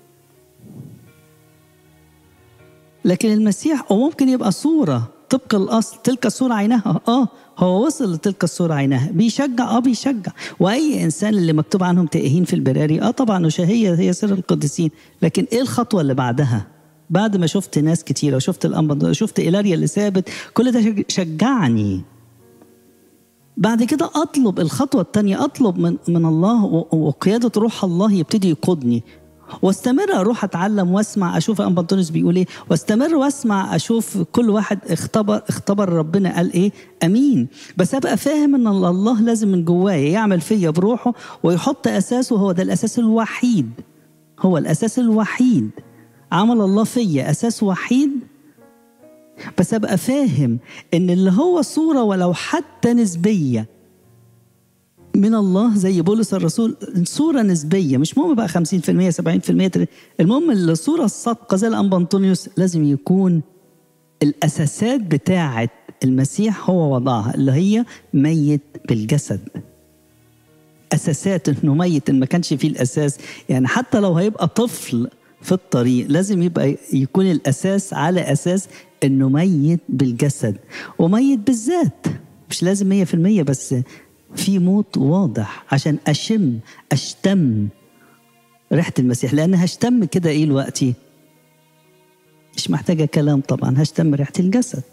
لكن المسيح وممكن يبقى صورة طبق الأصل تلك الصورة عينها آه هو وصل لتلك الصورة عينها بيشجع آه بيشجع وأي إنسان اللي مكتوب عنهم تائهين في البراري آه طبعا وشهية هي سر القديسين لكن إيه الخطوة اللي بعدها بعد ما شفت ناس كتيرة وشفت الأنبا شفت إيلاريا اللي ثابت كل ده شجعني بعد كده اطلب الخطوه الثانيه اطلب من من الله وقياده روح الله يبتدي يقودني واستمر اروح اتعلم واسمع اشوف ام بنطونس بيقول ايه واستمر واسمع اشوف كل واحد اختبر اختبر ربنا قال ايه امين بس ابقى فاهم ان الله لازم من جوايا يعمل فيا بروحه ويحط اساسه هو ده الاساس الوحيد هو الاساس الوحيد عمل الله فيا اساس وحيد بس ابقى فاهم ان اللي هو صوره ولو حتى نسبيه من الله زي بولس الرسول صوره نسبيه مش مهم بقى 50% 70% المهم الصوره الصادقه زي الانبا انطونيوس لازم يكون الاساسات بتاعه المسيح هو وضعها اللي هي ميت بالجسد اساسات انه ميت ان ما كانش فيه الاساس يعني حتى لو هيبقى طفل في الطريق لازم يبقى يكون الاساس على اساس انه ميت بالجسد وميت بالذات مش لازم مية في المية بس في موت واضح عشان اشم اشتم ريحة المسيح لان هشتم كده ايه دلوقتي مش محتاجة كلام طبعا هشتم ريحة الجسد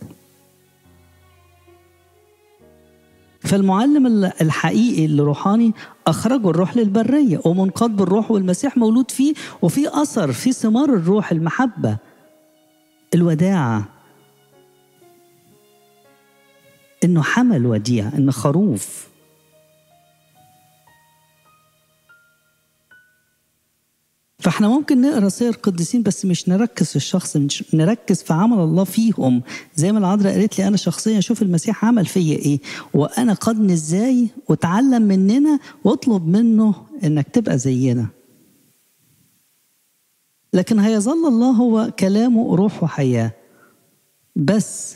فالمعلم الحقيقي اللي روحاني أخرجه الروح للبرية ومنقاد بالروح والمسيح مولود فيه وفي أثر في ثمار الروح المحبة الوداعة إنه حمل وديع إنه خروف فاحنا ممكن نقرا سير قديسين بس مش نركز في الشخص مش نركز في عمل الله فيهم زي ما العذراء قالت لي انا شخصيا اشوف المسيح عمل فيا ايه وانا قدني ازاي وتعلم مننا واطلب منه انك تبقى زينا لكن هيظل الله هو كلامه روح وحياه بس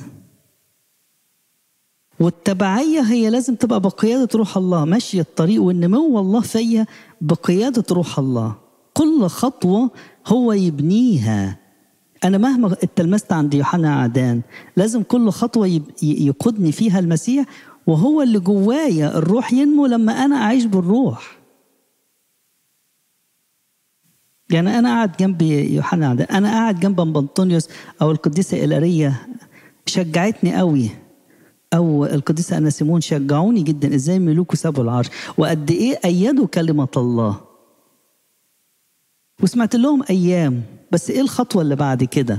والتبعية هي لازم تبقى بقيادة روح الله ماشية الطريق والنمو الله فيا بقيادة روح الله كل خطوة هو يبنيها أنا مهما اتلمست عند يوحنا عدان لازم كل خطوة يقودني فيها المسيح وهو اللي جوايا الروح ينمو لما أنا أعيش بالروح يعني أنا قاعد جنب يوحنا عدان أنا قاعد جنب بنطونيوس أو القديسة إيلارية شجعتني قوي او القديسه اناسيمون شجعوني جدا ازاي ملوكوا سابوا العرش وقد ايه ايدوا كلمه الله وسمعت لهم ايام بس ايه الخطوه اللي بعد كده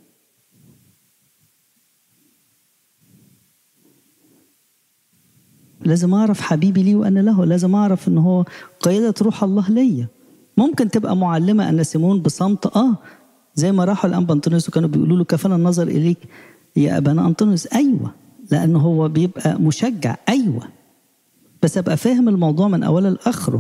لازم اعرف حبيبي لي وانا له لازم اعرف ان هو قياده روح الله ليا ممكن تبقى معلمه ان سيمون بصمت اه زي ما راحوا الانبا انطونيوس وكانوا بيقولوا له كفانا النظر اليك يا ابانا انطونيوس ايوه لانه هو بيبقى مشجع ايوه بس ابقى فاهم الموضوع من اوله لاخره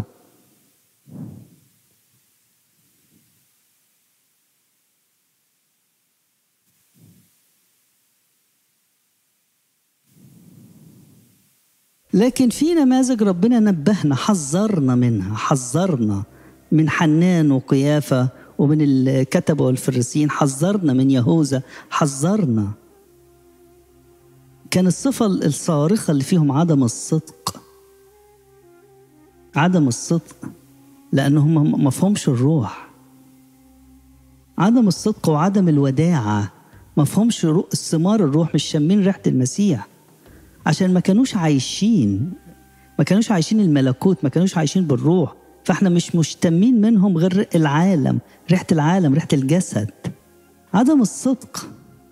لكن في نماذج ربنا نبهنا حذرنا منها حذرنا من حنان وقيافة ومن الكتبة والفريسيين حذرنا من يهوذا حذرنا كان الصفة الصارخة اللي فيهم عدم الصدق عدم الصدق لأنهم ما فهمش الروح عدم الصدق وعدم الوداعة ما فهمش الثمار الروح مش شامين ريحة المسيح عشان ما كانوش عايشين ما كانوش عايشين الملكوت ما كانوش عايشين بالروح فاحنا مش مشتمين منهم غير العالم ريحة العالم ريحة الجسد عدم الصدق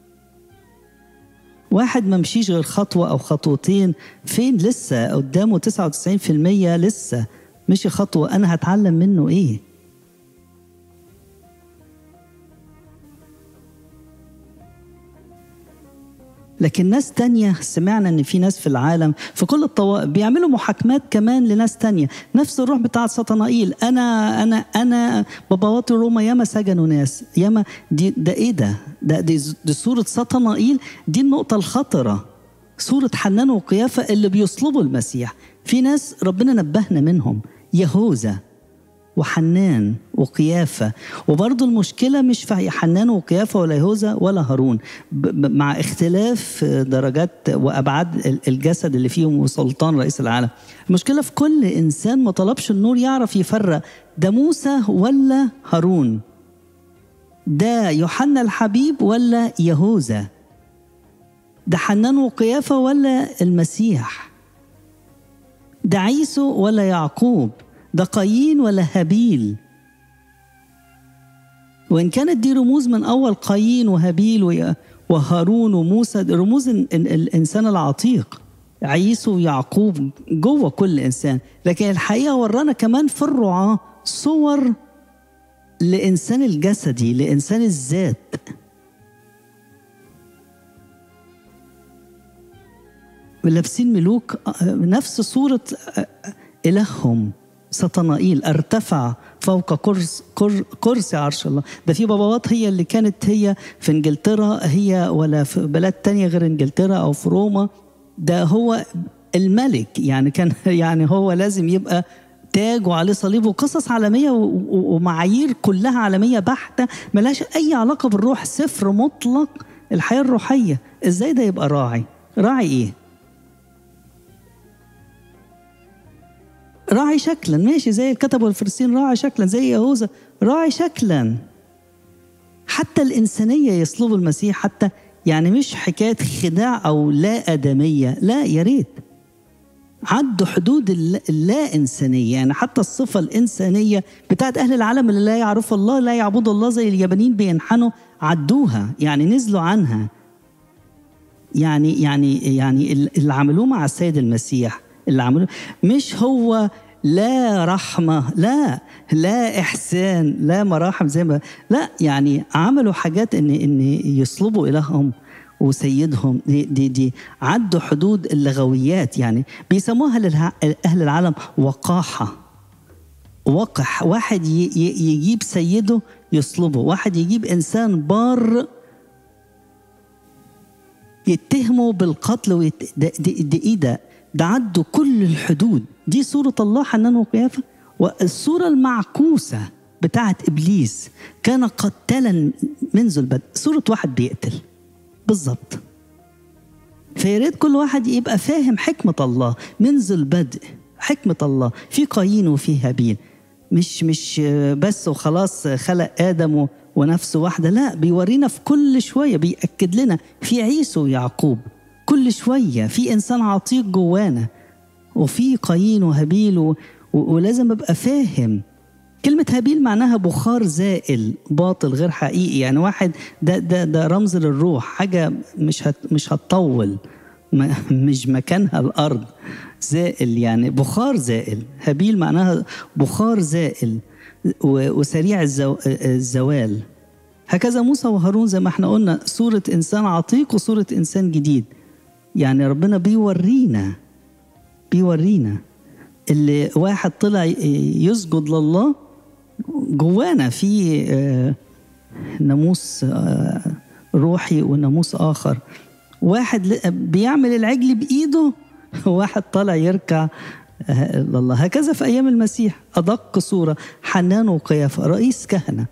واحد ما مشيش غير خطوة أو خطوتين فين لسه قدامه 99% لسه مشي خطوة أنا هتعلم منه إيه لكن ناس تانية سمعنا ان في ناس في العالم في كل الطوائف بيعملوا محاكمات كمان لناس تانية نفس الروح بتاعت سطنائيل انا انا انا باباوات روما ياما سجنوا ناس ياما دي ده ايه ده ده دي, دي صورة سطنائيل دي النقطة الخطرة صورة حنان وقيافة اللي بيصلبوا المسيح في ناس ربنا نبهنا منهم يهوذا وحنان وقيافة وبرضه المشكلة مش في حنان وقيافة ولا يهوذا ولا هارون مع اختلاف درجات وأبعاد الجسد اللي فيهم وسلطان رئيس العالم المشكلة في كل إنسان ما طلبش النور يعرف يفرق ده موسى ولا هارون ده يوحنا الحبيب ولا يهوذا ده حنان وقيافة ولا المسيح ده عيسو ولا يعقوب ده قايين ولا هابيل وإن كانت دي رموز من أول قايين وهابيل وهارون وموسى رموز الإنسان العتيق عيسو ويعقوب جوه كل إنسان لكن الحقيقة ورانا كمان في الرعاة صور لإنسان الجسدي لإنسان الذات لابسين ملوك نفس صورة إلههم سطنائيل ارتفع فوق كرس كرسي عرش الله ده في باباوات هي اللي كانت هي في انجلترا هي ولا في بلاد تانية غير انجلترا او في روما ده هو الملك يعني كان يعني هو لازم يبقى تاج وعليه صليب وقصص عالميه ومعايير كلها عالميه بحته ملهاش اي علاقه بالروح صفر مطلق الحياه الروحيه ازاي ده يبقى راعي راعي ايه راعي شكلا ماشي زي الكتب والفرسين راعي شكلا زي يهوذا راعي شكلا حتى الإنسانية يصلب المسيح حتى يعني مش حكاية خداع أو لا آدمية لا يا ريت عدوا حدود اللا إنسانية يعني حتى الصفة الإنسانية بتاعت أهل العالم اللي لا يعرفوا الله لا يعبدوا الله زي اليابانيين بينحنوا عدوها يعني نزلوا عنها يعني يعني يعني اللي عملوه مع السيد المسيح اللي عملوه مش هو لا رحمة لا لا إحسان لا مراحم زي ما لا يعني عملوا حاجات إن إن يصلبوا إلههم وسيدهم دي دي دي عدوا حدود اللغويات يعني بيسموها أهل العالم وقاحة وقح واحد يجيب سيده يصلبه واحد يجيب إنسان بار يتهمه بالقتل ويت... ده, ده, ده ايه ده؟ ده عدوا كل الحدود دي صورة الله حنان وقيافة والصورة المعكوسة بتاعت إبليس كان قتالا منذ البدء صورة واحد بيقتل بالظبط فياريت كل واحد يبقى فاهم حكمة الله منذ البدء حكمة الله في قايين وفي هابيل مش مش بس وخلاص خلق آدم ونفس واحدة لا بيورينا في كل شوية بيأكد لنا في عيسو ويعقوب كل شوية في إنسان عتيق جوانا وفي قايين وهابيل و... ولازم أبقى فاهم كلمة هابيل معناها بخار زائل باطل غير حقيقي يعني واحد ده ده ده رمز للروح حاجة مش هت مش هتطول مش مكانها الأرض زائل يعني بخار زائل هابيل معناها بخار زائل وسريع الزو... الزوال هكذا موسى وهارون زي ما احنا قلنا صورة إنسان عتيق وصورة إنسان جديد يعني ربنا بيورينا بيورينا اللي واحد طلع يسجد لله جوانا في ناموس روحي وناموس آخر واحد بيعمل العجل بإيده واحد طالع يركع لله هكذا في أيام المسيح أدق صورة حنان وقيافة رئيس كهنة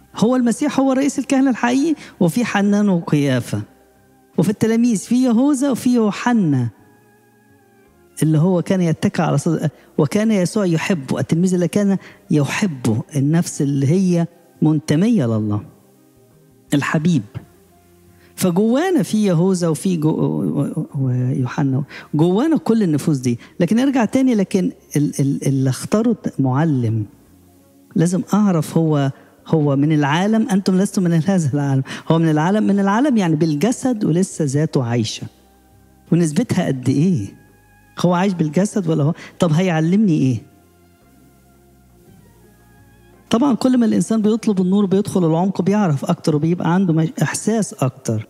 هو المسيح هو رئيس الكهنة الحقيقي وفي حنان وقيافة وفي التلاميذ في يهوذا وفي يوحنا اللي هو كان يتكى على صدق وكان يسوع يحبه التلميذ اللي كان يحبه النفس اللي هي منتمية لله الحبيب فجوانا في يهوذا وفي جو ويوحنا جوانا كل النفوس دي لكن نرجع تاني لكن اللي اختاروا معلم لازم اعرف هو هو من العالم انتم لستم من هذا العالم هو من العالم من العالم يعني بالجسد ولسه ذاته عايشه ونسبتها قد ايه هو عايش بالجسد ولا هو طب هيعلمني ايه طبعا كل ما الانسان بيطلب النور بيدخل العمق بيعرف اكتر وبيبقى عنده احساس اكتر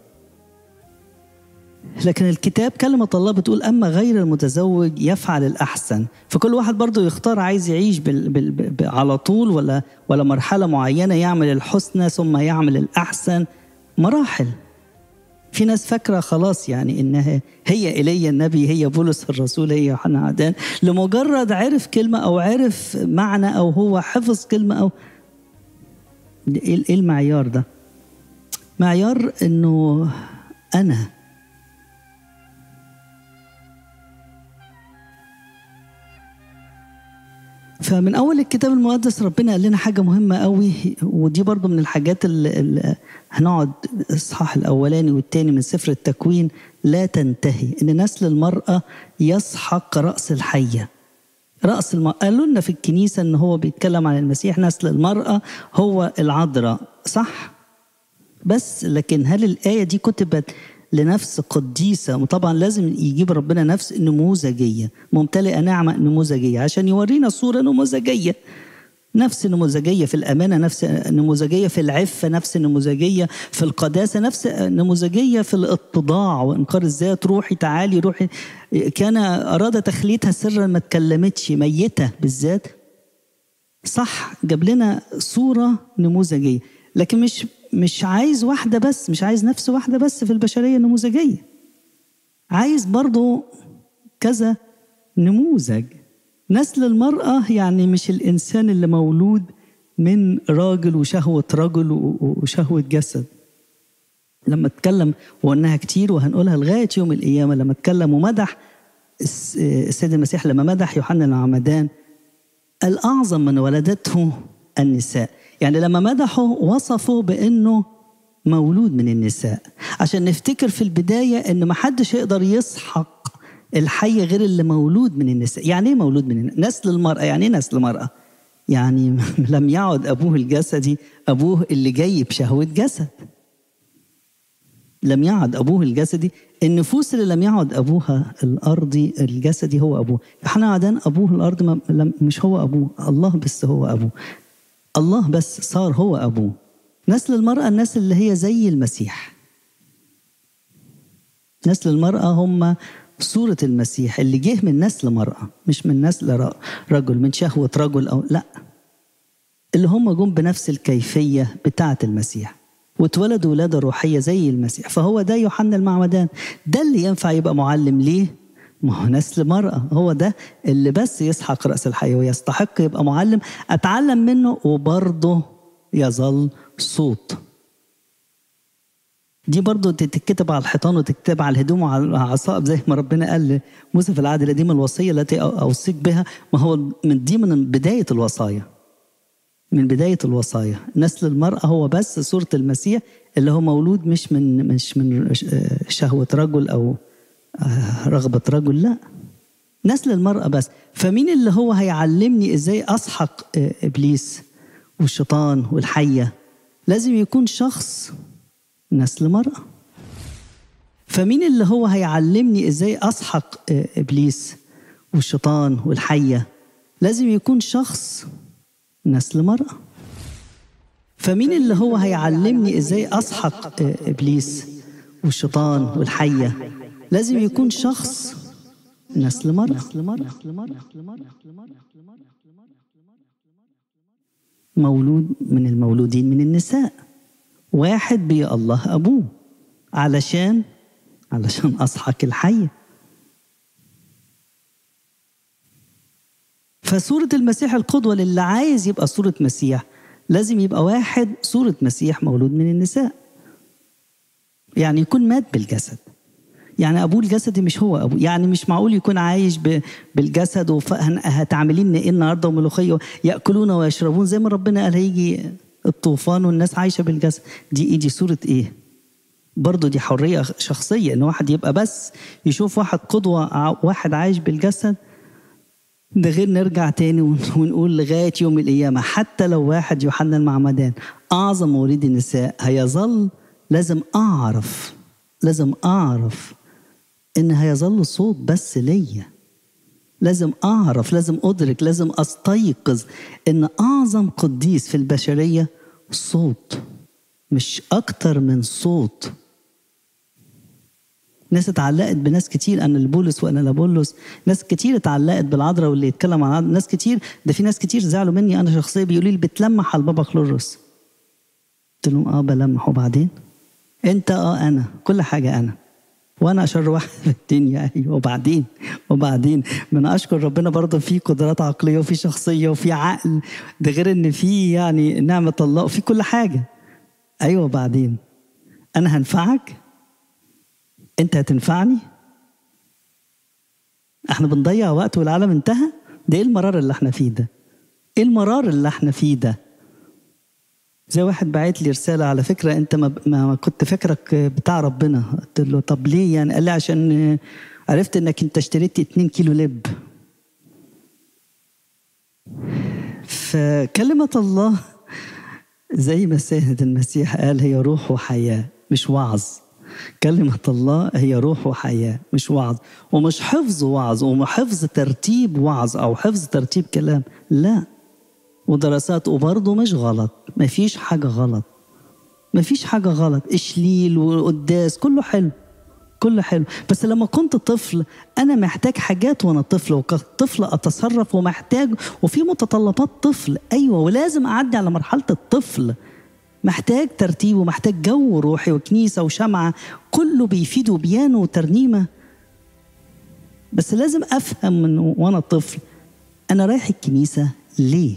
لكن الكتاب كلمة الله بتقول أما غير المتزوج يفعل الأحسن فكل واحد برضه يختار عايز يعيش بال بال بال على طول ولا ولا مرحلة معينة يعمل الحسنى ثم يعمل الأحسن مراحل في ناس فاكرة خلاص يعني إنها هي إيليا النبي هي بولس الرسول هي يوحنا عدان لمجرد عرف كلمة أو عرف معنى أو هو حفظ كلمة أو إيه المعيار ده؟ معيار إنه أنا فمن اول الكتاب المقدس ربنا قال لنا حاجه مهمه قوي ودي برضو من الحاجات اللي, اللي هنقعد الاصحاح الاولاني والثاني من سفر التكوين لا تنتهي ان نسل المراه يسحق راس الحيه راس المراه قالوا لنا في الكنيسه ان هو بيتكلم عن المسيح نسل المراه هو العذراء صح بس لكن هل الايه دي كتبت لنفس قديسة وطبعا لازم يجيب ربنا نفس نموذجية ممتلئة نعمة نموذجية عشان يورينا صورة نموذجية نفس نموذجية في الأمانة نفس نموذجية في العفة نفس نموذجية في القداسة نفس نموذجية في الاتضاع وإنكار الذات روحي تعالي روحي كان أراد تخليتها سرا ما اتكلمتش ميتة بالذات صح جاب لنا صورة نموذجية لكن مش مش عايز واحدة بس مش عايز نفس واحدة بس في البشرية النموذجية عايز برضو كذا نموذج نسل المرأة يعني مش الإنسان اللي مولود من راجل وشهوة رجل وشهوة جسد لما اتكلم وقلناها كتير وهنقولها لغاية يوم القيامة لما اتكلم ومدح السيد المسيح لما مدح يوحنا العمدان الأعظم من ولدته النساء يعني لما مدحه وصفه بانه مولود من النساء عشان نفتكر في البدايه ان ما حدش يقدر يسحق الحي غير اللي مولود من النساء يعني ايه مولود من النساء؟ نسل المراه يعني ايه نسل المراه يعني لم يعد ابوه الجسدي ابوه اللي جاي بشهوه جسد لم يعد ابوه الجسدي النفوس اللي لم يعد ابوها الارضي الجسدي هو ابوه يوحنا عدان ابوه الارض مش هو ابوه الله بس هو ابوه الله بس صار هو أبوه نسل المرأة الناس اللي هي زي المسيح نسل المرأة هم صورة المسيح اللي جه من نسل مرأة مش من نسل رجل من شهوة رجل أو لا اللي هم جم بنفس الكيفية بتاعة المسيح واتولدوا ولادة روحية زي المسيح فهو ده يوحنا المعمدان ده اللي ينفع يبقى معلم ليه ما هو نسل مرأة هو ده اللي بس يسحق رأس الحياة ويستحق يبقى معلم أتعلم منه وبرضه يظل صوت دي برضه تتكتب على الحيطان وتكتب على الهدوم وعلى العصائب زي ما ربنا قال لموسى في العهد القديم الوصيه التي اوصيك بها ما هو من دي من بدايه الوصايا من بدايه الوصايا نسل المراه هو بس صوره المسيح اللي هو مولود مش من مش من شهوه رجل او رغبة رجل لا نسل المرأة بس فمين اللي هو هيعلمني ازاي اسحق ابليس والشيطان والحية لازم يكون شخص نسل مرأة فمين اللي هو هيعلمني ازاي اسحق ابليس والشيطان والحية لازم يكون شخص نسل مرأة فمين اللي هو هيعلمني ازاي اسحق ابليس والشيطان والحيه لازم يكون شخص نسل مرأة مولود من المولودين من النساء واحد بي الله أبوه علشان علشان أصحك الحية فصورة المسيح القدوة للي عايز يبقى صورة مسيح لازم يبقى واحد صورة مسيح مولود من النساء يعني يكون مات بالجسد يعني ابوه الجسدي مش هو ابوه يعني مش معقول يكون عايش ب... بالجسد وهتعملي لنا ايه النهارده وملوخيه ياكلون ويشربون زي ما ربنا قال هيجي الطوفان والناس عايشه بالجسد دي ايه دي صوره ايه برضه دي حريه شخصيه ان واحد يبقى بس يشوف واحد قدوه واحد عايش بالجسد ده غير نرجع تاني ونقول لغايه يوم القيامه حتى لو واحد يوحنا المعمدان اعظم مواليد النساء هيظل لازم اعرف لازم اعرف ان هيظل صوت بس ليا لازم اعرف لازم ادرك لازم استيقظ ان اعظم قديس في البشريه صوت مش اكتر من صوت ناس اتعلقت بناس كتير انا لبولس وانا لبولس ناس كتير اتعلقت بالعذراء واللي يتكلم عن ناس كتير ده في ناس كتير زعلوا مني انا شخصيا بيقولوا لي بتلمح على البابا كلورس قلت لهم اه بلمح وبعدين انت اه انا كل حاجه انا وانا اشر واحد في الدنيا ايوه وبعدين وبعدين من اشكر ربنا برضه في قدرات عقليه وفي شخصيه وفي عقل ده غير ان في يعني نعمه الله وفي كل حاجه ايوه وبعدين انا هنفعك انت هتنفعني احنا بنضيع وقت والعالم انتهى ده ايه المرار اللي احنا فيه ده ايه المرار اللي احنا فيه ده زي واحد بعت لي رسالة على فكرة أنت ما, ما كنت فاكرك بتاع ربنا قلت له طب ليه يعني قال لي عشان عرفت إنك أنت اشتريت 2 كيلو لب فكلمة الله زي ما سيد المسيح قال هي روح وحياة مش وعظ كلمة الله هي روح وحياة مش وعظ ومش حفظ وعظ وحفظ ترتيب وعظ أو حفظ ترتيب كلام لا ودراسات وبرضه مش غلط مفيش حاجة غلط مفيش حاجة غلط إشليل وقداس كله حلو كله حلو بس لما كنت طفل أنا محتاج حاجات وأنا طفل وكطفل أتصرف ومحتاج وفي متطلبات طفل أيوة ولازم أعدي على مرحلة الطفل محتاج ترتيب ومحتاج جو روحي وكنيسة وشمعة كله بيفيد وبيانو وترنيمة بس لازم أفهم من وأنا طفل أنا رايح الكنيسة ليه؟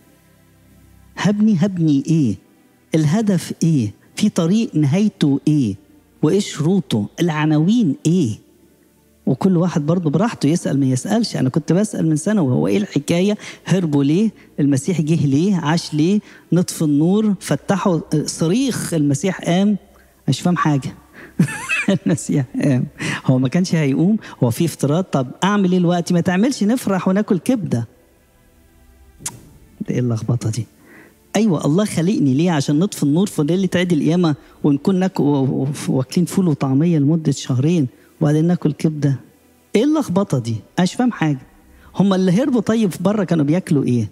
هبني هبني ايه الهدف ايه في طريق نهايته ايه وايه شروطه العناوين ايه وكل واحد برضه براحته يسال ما يسالش انا كنت بسال من سنه وهو ايه الحكايه هربوا ليه المسيح جه ليه عاش ليه نطفي النور فتحوا صريخ المسيح قام مش فاهم حاجه المسيح قام هو ما كانش هيقوم هو في افتراض طب اعمل ايه دلوقتي ما تعملش نفرح وناكل كبده ده ايه اللخبطه دي ايوه الله خلقني ليه عشان نطفي النور في ليله عيد القيامه ونكون ناكل واكلين فول وطعميه لمده شهرين وبعدين ناكل كبده ايه اللخبطه دي انا مش فاهم حاجه هم اللي هربوا طيب بره كانوا بياكلوا ايه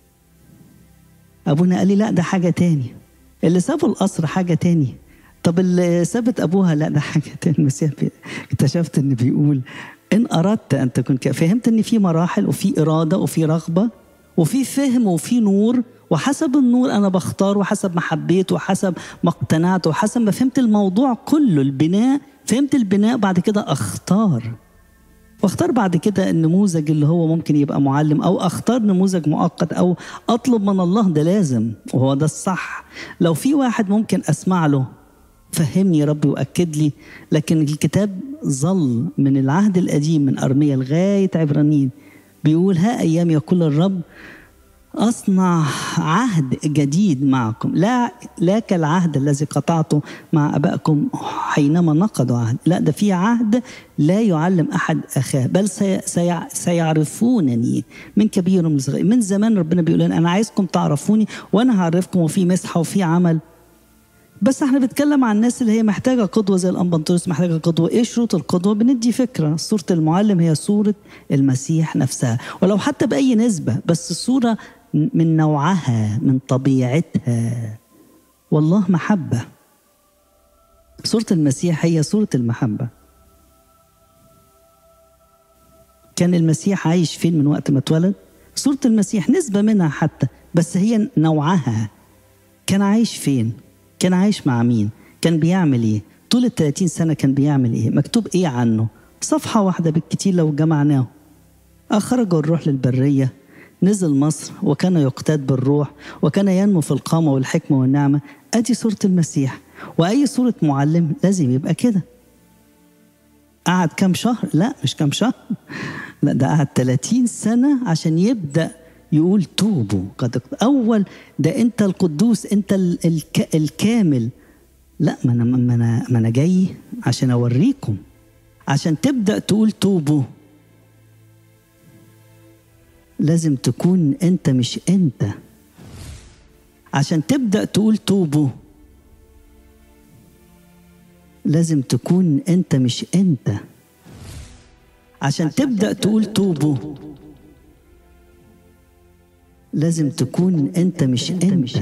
ابونا قال لي لا ده حاجه تاني اللي سابوا القصر حاجه تاني طب اللي سابت ابوها لا ده حاجه تاني المسيح اكتشفت ان بيقول ان اردت ان تكون كده فهمت ان في مراحل وفي اراده وفي رغبه وفي فهم وفي نور وحسب النور انا بختار وحسب ما حبيت وحسب ما اقتنعت وحسب ما فهمت الموضوع كله البناء فهمت البناء بعد كده اختار واختار بعد كده النموذج اللي هو ممكن يبقى معلم او اختار نموذج مؤقت او اطلب من الله ده لازم وهو ده الصح لو في واحد ممكن اسمع له فهمني يا رب واكد لي لكن الكتاب ظل من العهد القديم من ارميه لغايه عبرانيين بيقول ها ايام يقول الرب أصنع عهد جديد معكم لا لا كالعهد الذي قطعته مع أبائكم حينما نقضوا عهد لا ده في عهد لا يعلم أحد أخاه بل سي سي سيعرفونني من كبير ومن صغير من زمان ربنا بيقول لنا أنا عايزكم تعرفوني وأنا هعرفكم وفي مسحة وفي عمل بس احنا بنتكلم عن الناس اللي هي محتاجه قدوه زي الامبنطورس محتاجه قدوه ايه شروط القدوه بندي فكره صوره المعلم هي صوره المسيح نفسها ولو حتى باي نسبه بس الصوره من نوعها من طبيعتها والله محبه صوره المسيح هي صوره المحبه كان المسيح عايش فين من وقت ما اتولد صوره المسيح نسبه منها حتى بس هي نوعها كان عايش فين كان عايش مع مين كان بيعمل ايه طول ال 30 سنه كان بيعمل ايه مكتوب ايه عنه صفحه واحده بالكتير لو جمعناه اخرجوا الروح للبريه نزل مصر وكان يقتاد بالروح وكان ينمو في القامة والحكمة والنعمة أدي صورة المسيح وأي صورة معلم لازم يبقى كده قعد كام شهر؟ لا مش كام شهر لا ده قعد 30 سنة عشان يبدأ يقول توبوا قد أول ده أنت القدوس أنت الك الكامل لا ما أنا ما أنا ما أنا جاي عشان أوريكم عشان تبدأ تقول توبوا لازم تكون أنت مش أنت عشان تبدأ تقول توبوا لازم تكون أنت مش أنت عشان تبدأ تقول توبوا لازم تكون أنت مش أنت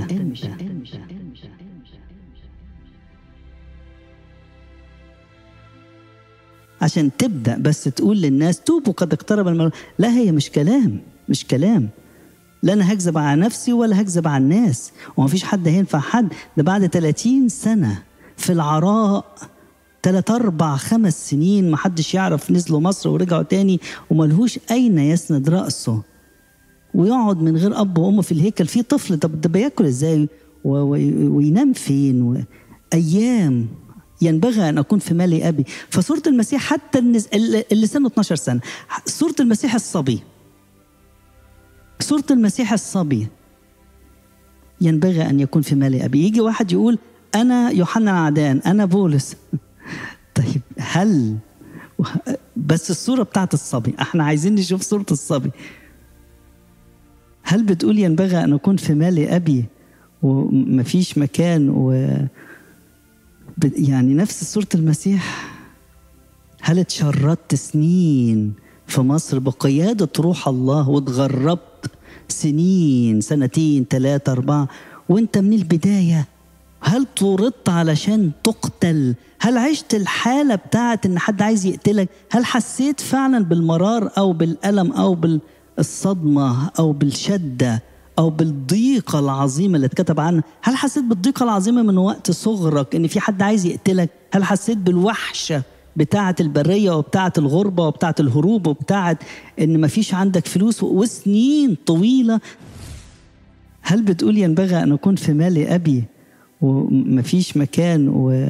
عشان تبدأ بس تقول للناس توبوا قد اقترب الموت لا هي مش كلام مش كلام لا انا هكذب على نفسي ولا هكذب على الناس ومفيش حد هينفع حد ده بعد 30 سنة في العراء تلات أربع خمس سنين محدش يعرف نزلوا مصر ورجعوا تاني وملهوش أين يسند رأسه ويقعد من غير أب وأم في الهيكل في طفل طب ده بياكل إزاي وينام فين و... أيام ينبغي أن أكون في مالي أبي فصورة المسيح حتى اللي سنه 12 سنة صورة المسيح الصبي صورة المسيح الصبي ينبغي أن يكون في مالي أبي يجي واحد يقول أنا يوحنا العدان أنا بولس طيب هل بس الصورة بتاعت الصبي احنا عايزين نشوف صورة الصبي هل بتقول ينبغي أن أكون في مالي أبي ومفيش مكان و يعني نفس صورة المسيح هل اتشردت سنين في مصر بقيادة روح الله واتغربت سنين سنتين ثلاثة أربعة وانت من البداية هل طردت علشان تقتل هل عشت الحالة بتاعت ان حد عايز يقتلك هل حسيت فعلا بالمرار او بالألم او بالصدمة او بالشدة او بالضيقة العظيمة اللي اتكتب عنها هل حسيت بالضيقة العظيمة من وقت صغرك ان في حد عايز يقتلك هل حسيت بالوحشة بتاعة البرية وبتاعة الغربة وبتاعة الهروب وبتاعة ان مفيش عندك فلوس وسنين طويلة هل بتقول ينبغي ان اكون في مالي ابي ومفيش مكان و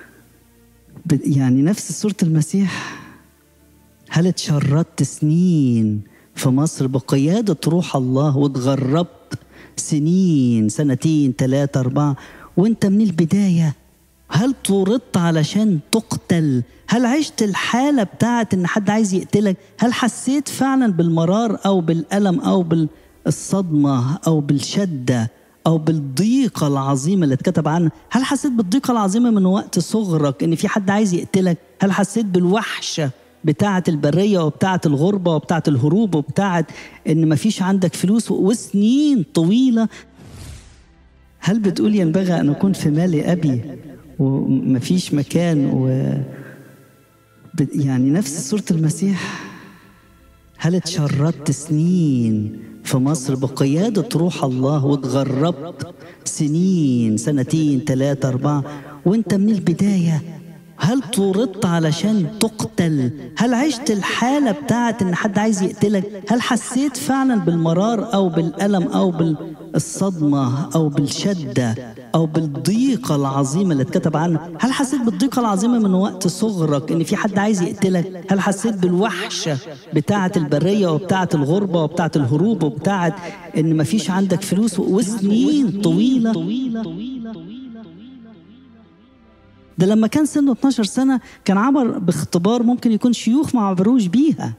يعني نفس صورة المسيح هل اتشردت سنين في مصر بقيادة روح الله واتغربت سنين سنتين ثلاثة أربعة وانت من البداية هل طردت علشان تقتل هل عشت الحالة بتاعت ان حد عايز يقتلك هل حسيت فعلا بالمرار او بالألم او بالصدمة او بالشدة او بالضيقه العظيمه اللي اتكتب عنها هل حسيت بالضيقه العظيمه من وقت صغرك ان في حد عايز يقتلك هل حسيت بالوحشه بتاعة البرية وبتاعة الغربة وبتاعة الهروب وبتاعة إن مفيش عندك فلوس وسنين طويلة هل بتقول ينبغي أن أكون في مالي أبي ومفيش مكان و يعني نفس صورة المسيح هل اتشردت سنين في مصر بقيادة روح الله واتغربت سنين سنتين ثلاثة أربعة وانت من البداية هل طردت علشان تقتل هل عشت الحالة بتاعت ان حد عايز يقتلك هل حسيت فعلا بالمرار او بالألم او بالصدمة او بالشدة او بالضيقة العظيمة اللي اتكتب عنها هل حسيت بالضيقة العظيمة من وقت صغرك ان في حد عايز يقتلك هل حسيت بالوحشة بتاعة البرية وبتاعة الغربة وبتاعة الهروب وبتاعة ان مفيش عندك فلوس وسنين طويلة, طويلة, طويلة ده لما كان سنه 12 سنة كان عبر باختبار ممكن يكون شيوخ ما عبروش بيها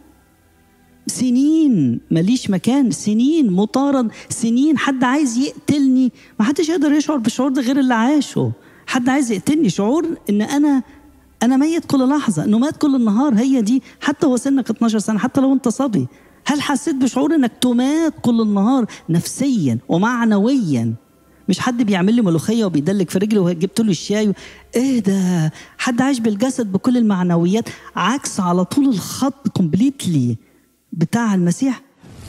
سنين ماليش مكان سنين مطارد سنين حد عايز يقتلني ما حدش يقدر يشعر بالشعور ده غير اللي عاشه حد عايز يقتلني شعور ان انا انا ميت كل لحظه انه مات كل النهار هي دي حتى هو سنك 12 سنه حتى لو انت صبي هل حسيت بشعور انك تمات كل النهار نفسيا ومعنويا مش حد بيعمل لي ملوخيه وبيدلك في رجلي وجبت له الشاي ايه ده حد عايش بالجسد بكل المعنويات عكس على طول الخط كومبليتلي بتاع المسيح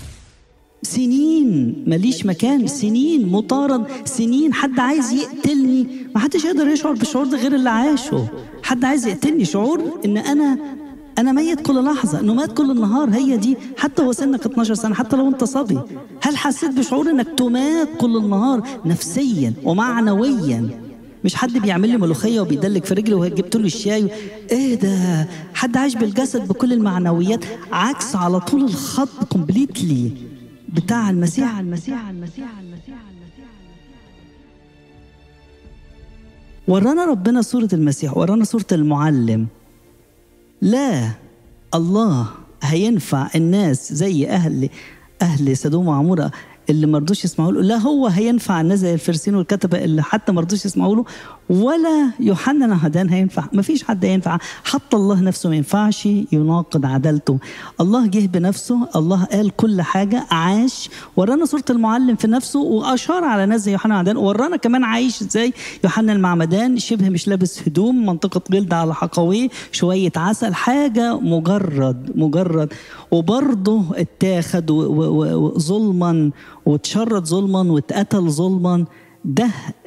سنين ماليش مكان سنين مطارد سنين حد عايز يقتلني ما حدش يقدر يشعر بالشعور ده غير اللي عاشه حد عايز يقتلني شعور ان انا انا ميت كل لحظه انه مات كل النهار هي دي حتى هو سنك 12 سنه حتى لو انت صبي هل حسيت بشعور انك تمات كل النهار نفسيا ومعنويا مش حد بيعمل لي ملوخيه وبيدلك في رجلي وجبت له الشاي ايه ده حد عايش بالجسد بكل المعنويات عكس على طول الخط كومبليتلي بتاع المسيح المسيح المسيح المسيح ورانا ربنا صورة المسيح ورانا صورة المعلم لا الله هينفع الناس زي أهل أهل سدوم وعمورة اللي ما رضوش يسمعوا له لا هو هينفع الناس زي الفرسين والكتبه اللي حتى ما رضوش يسمعوا له ولا يوحنا نهدان هينفع ما فيش حد ينفع حتى الله نفسه ما ينفعش يناقض عدالته الله جه بنفسه الله قال كل حاجه عاش ورانا صوره المعلم في نفسه واشار على ناس زي يوحنا نهدان ورانا كمان عايش ازاي يوحنا المعمدان شبه مش لابس هدوم منطقه جلد على حقويه شويه عسل حاجه مجرد مجرد وبرضه اتاخد ظلما واتشرد ظلما واتقتل ظلما ده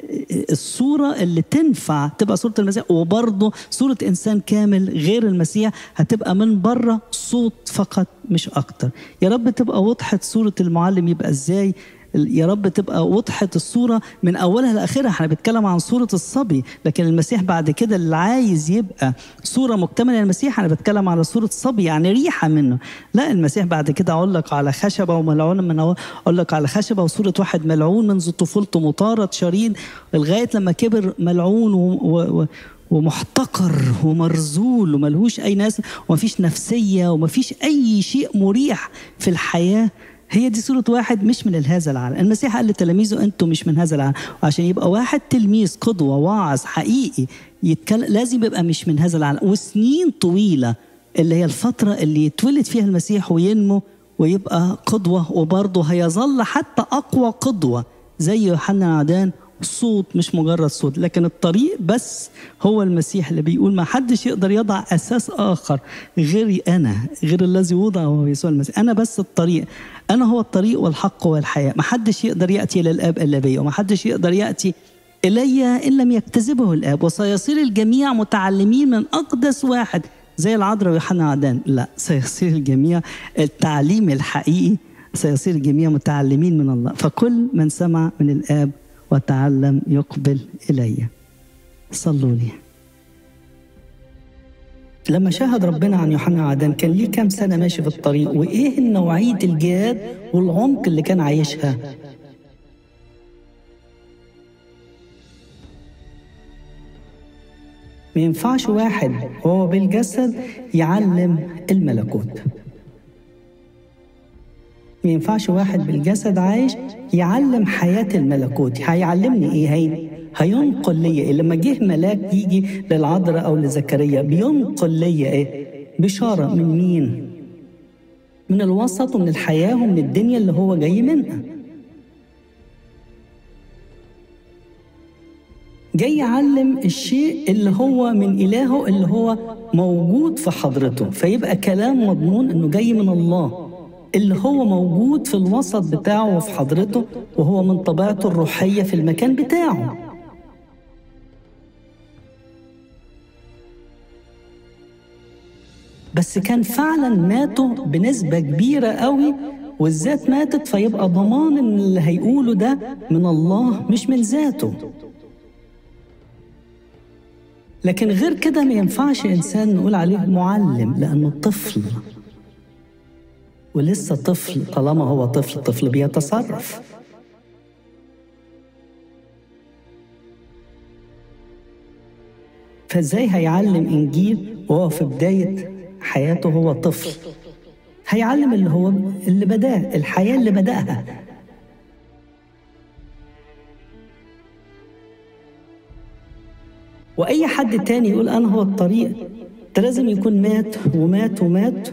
الصورة اللي تنفع تبقى صورة المسيح وبرضه صورة إنسان كامل غير المسيح هتبقى من بره صوت فقط مش أكتر يا رب تبقى وضحت صورة المعلم يبقى إزاي يا رب تبقى وضحت الصورة من أولها لآخرها احنا بنتكلم عن صورة الصبي لكن المسيح بعد كده اللي عايز يبقى صورة مكتملة للمسيح أنا بتكلم على صورة صبي يعني ريحة منه لا المسيح بعد كده أقول لك على خشبة وملعون من أقول لك على خشبة وصورة واحد ملعون منذ طفولته مطارد شريد لغاية لما كبر ملعون و, و ومحتقر ومرزول وملهوش اي ناس ومفيش نفسيه ومفيش اي شيء مريح في الحياه هي دي صورة واحد مش من هذا العالم المسيح قال لتلاميذه أنتم مش من هذا العالم وعشان يبقى واحد تلميذ قدوة واعظ حقيقي يتكلم لازم يبقى مش من هذا العالم وسنين طويلة اللي هي الفترة اللي يتولد فيها المسيح وينمو ويبقى قدوة وبرضه هيظل حتى أقوى قدوة زي يوحنا عدان صوت مش مجرد صوت لكن الطريق بس هو المسيح اللي بيقول ما حدش يقدر يضع أساس آخر غيري أنا غير الذي وضع وهو يسوع المسيح أنا بس الطريق أنا هو الطريق والحق والحياة ما حدش يقدر يأتي إلى الآب إلا بي وما حدش يقدر يأتي إلي إن لم يكتذبه الآب وسيصير الجميع متعلمين من أقدس واحد زي العذراء ويوحنا عدان لا سيصير الجميع التعليم الحقيقي سيصير الجميع متعلمين من الله فكل من سمع من الآب وتعلم يقبل إلي صلوا لي لما شاهد ربنا عن يوحنا عدن كان ليه كام سنة ماشي في الطريق وإيه نوعية الجهاد والعمق اللي كان عايشها ما ينفعش واحد وهو بالجسد يعلم الملكوت ما ينفعش واحد بالجسد عايش يعلم حياة الملكوت هيعلمني ايه هي هينقل ليا إيه؟ لما جه ملاك يجي للعذراء او لزكريا بينقل ليا ايه بشارة من مين من الوسط ومن الحياة ومن الدنيا اللي هو جاي منها جاي يعلم الشيء اللي هو من إلهه اللي هو موجود في حضرته فيبقى كلام مضمون إنه جاي من الله اللي هو موجود في الوسط بتاعه وفي حضرته وهو من طبيعته الروحية في المكان بتاعه بس كان فعلا ماتوا بنسبة كبيرة قوي والذات ماتت فيبقى ضمان ان اللي هيقوله ده من الله مش من ذاته لكن غير كده ما ينفعش انسان نقول عليه معلم لانه طفل ولسه طفل طالما هو طفل طفل بيتصرف فازاي هيعلم انجيل وهو في بدايه حياته هو طفل هيعلم اللي هو اللي بداه الحياه اللي بداها واي حد تاني يقول انا هو الطريق ده لازم يكون مات ومات ومات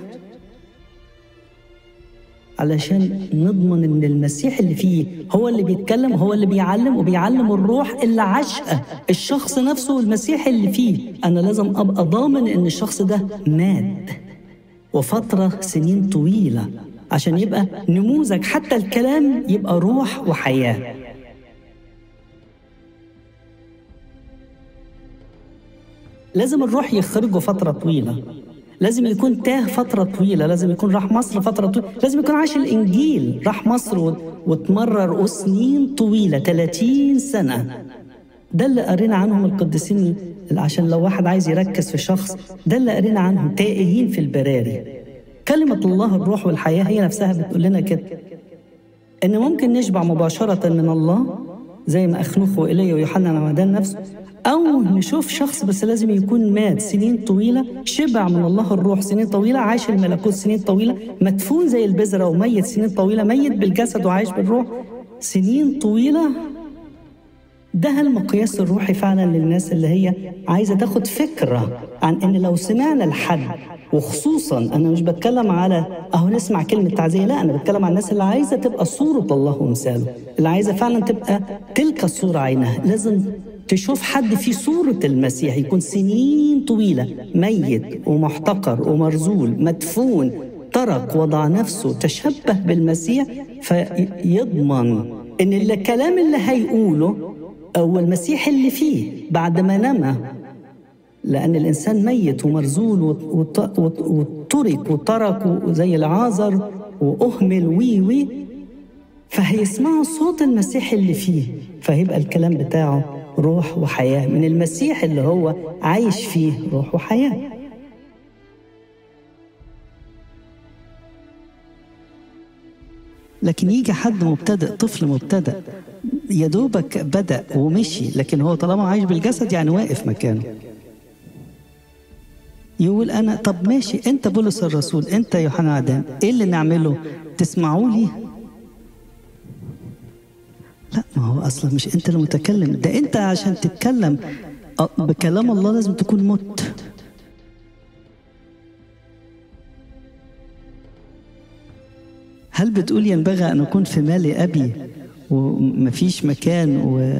علشان نضمن ان المسيح اللي فيه هو اللي بيتكلم هو اللي بيعلم وبيعلم الروح اللي عاشها الشخص نفسه المسيح اللي فيه انا لازم ابقى ضامن ان الشخص ده مات وفتره سنين طويله عشان يبقى نموذج حتى الكلام يبقى روح وحياه لازم الروح يخرجه فتره طويله لازم يكون تاه فترة طويلة لازم يكون راح مصر فترة طويلة لازم يكون عاش الإنجيل راح مصر واتمرر سنين طويلة 30 سنة ده اللي قرينا عنهم القديسين عشان لو واحد عايز يركز في شخص ده اللي قرينا عنهم تائهين في البراري كلمة الله الروح والحياة هي نفسها بتقول لنا كده إن ممكن نشبع مباشرة من الله زي ما أخنوخ وإيليا ويوحنا معمدان نفسه أو نشوف شخص بس لازم يكون مات سنين طويلة شبع من الله الروح سنين طويلة عاش الملكوت سنين طويلة مدفون زي البذرة وميت سنين طويلة ميت بالجسد وعايش بالروح سنين طويلة ده المقياس الروحي فعلا للناس اللي هي عايزة تاخد فكرة عن إن لو سمعنا لحد وخصوصا أنا مش بتكلم على أهو نسمع كلمة تعزية لا أنا بتكلم عن الناس اللي عايزة تبقى صورة الله ومثاله اللي عايزة فعلا تبقى تلك الصورة عينها لازم تشوف حد في صورة المسيح يكون سنين طويلة ميت ومحتقر ومرزول مدفون ترك وضع نفسه تشبه بالمسيح فيضمن ان الكلام اللي هيقوله هو المسيح اللي فيه بعد ما نمى لأن الإنسان ميت ومرزول وترك وترك زي العازر وأهمل وي وي فهيسمعوا صوت المسيح اللي فيه فهيبقى الكلام بتاعه روح وحياة من المسيح اللي هو عايش فيه روح وحياة لكن يجي حد مبتدئ طفل مبتدئ يا دوبك بدأ ومشي لكن هو طالما عايش بالجسد يعني واقف مكانه يقول أنا طب ماشي أنت بولس الرسول أنت يوحنا عدان إيه اللي نعمله تسمعوا لي لا ما هو اصلا مش انت المتكلم ده انت عشان تتكلم بكلام الله لازم تكون مت هل بتقول ينبغي ان اكون في مال ابي ومفيش مكان و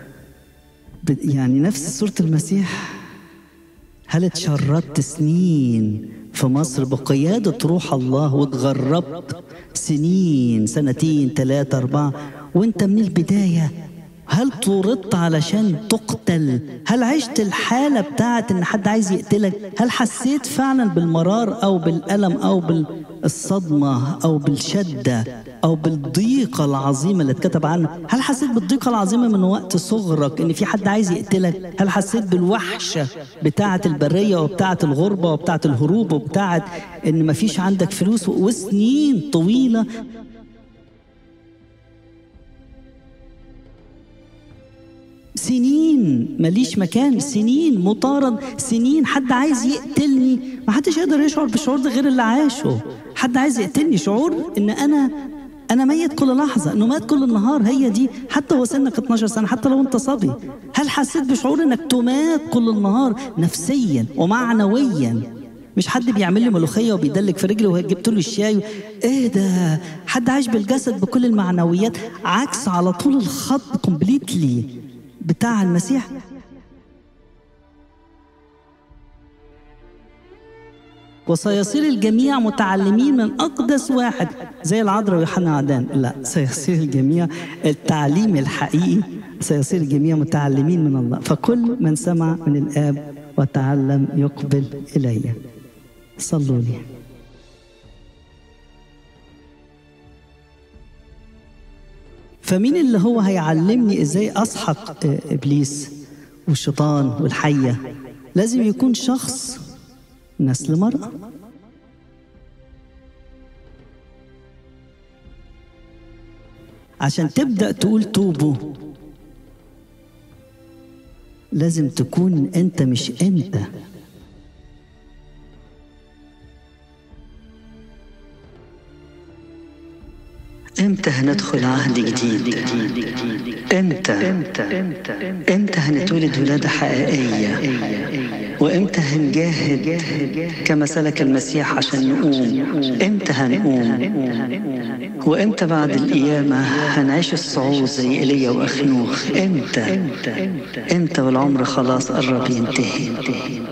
يعني نفس صوره المسيح هل اتشردت سنين في مصر بقياده روح الله واتغربت سنين سنتين ثلاثه اربعه وانت من البداية هل طردت علشان تقتل هل عشت الحالة بتاعت ان حد عايز يقتلك هل حسيت فعلا بالمرار او بالألم او بالصدمة او بالشدة او بالضيقة العظيمة اللي اتكتب عنها هل حسيت بالضيقة العظيمة من وقت صغرك ان في حد عايز يقتلك هل حسيت بالوحشة بتاعة البرية وبتاعة الغربة وبتاعة الهروب وبتاعة ان مفيش عندك فلوس وسنين طويلة سنين ماليش مكان سنين مطارد سنين حد عايز يقتلني ما حدش يقدر يشعر بالشعور ده غير اللي عاشه حد عايز يقتلني شعور ان انا انا ميت كل لحظه انه مات كل النهار هي دي حتى هو سنك 12 سنه حتى لو انت صبي هل حسيت بشعور انك تمات كل النهار نفسيا ومعنويا مش حد بيعمل لي ملوخيه وبيدلك في رجلي وجبت له الشاي ايه ده حد عايش بالجسد بكل المعنويات عكس على طول الخط كومبليتلي بتاع المسيح وسيصير الجميع متعلمين من أقدس واحد زي العذراء ويوحنا عدان لا سيصير الجميع التعليم الحقيقي سيصير الجميع متعلمين من الله فكل من سمع من الآب وتعلم يقبل إلي صلوا لي فمين اللي هو هيعلمني ازاي اسحق ابليس والشيطان والحيه لازم يكون شخص نسل مرأة عشان تبدأ تقول توبوا لازم تكون انت مش انت امتى هندخل عهد جديد امتى امتى هنتولد ولادة حقيقية وامتى هنجاهد كما سلك المسيح عشان نقوم امتى هنقوم وامتى بعد القيامة هنعيش الصعود زي ايليا واخنوخ امتى امتى والعمر خلاص قرب ينتهي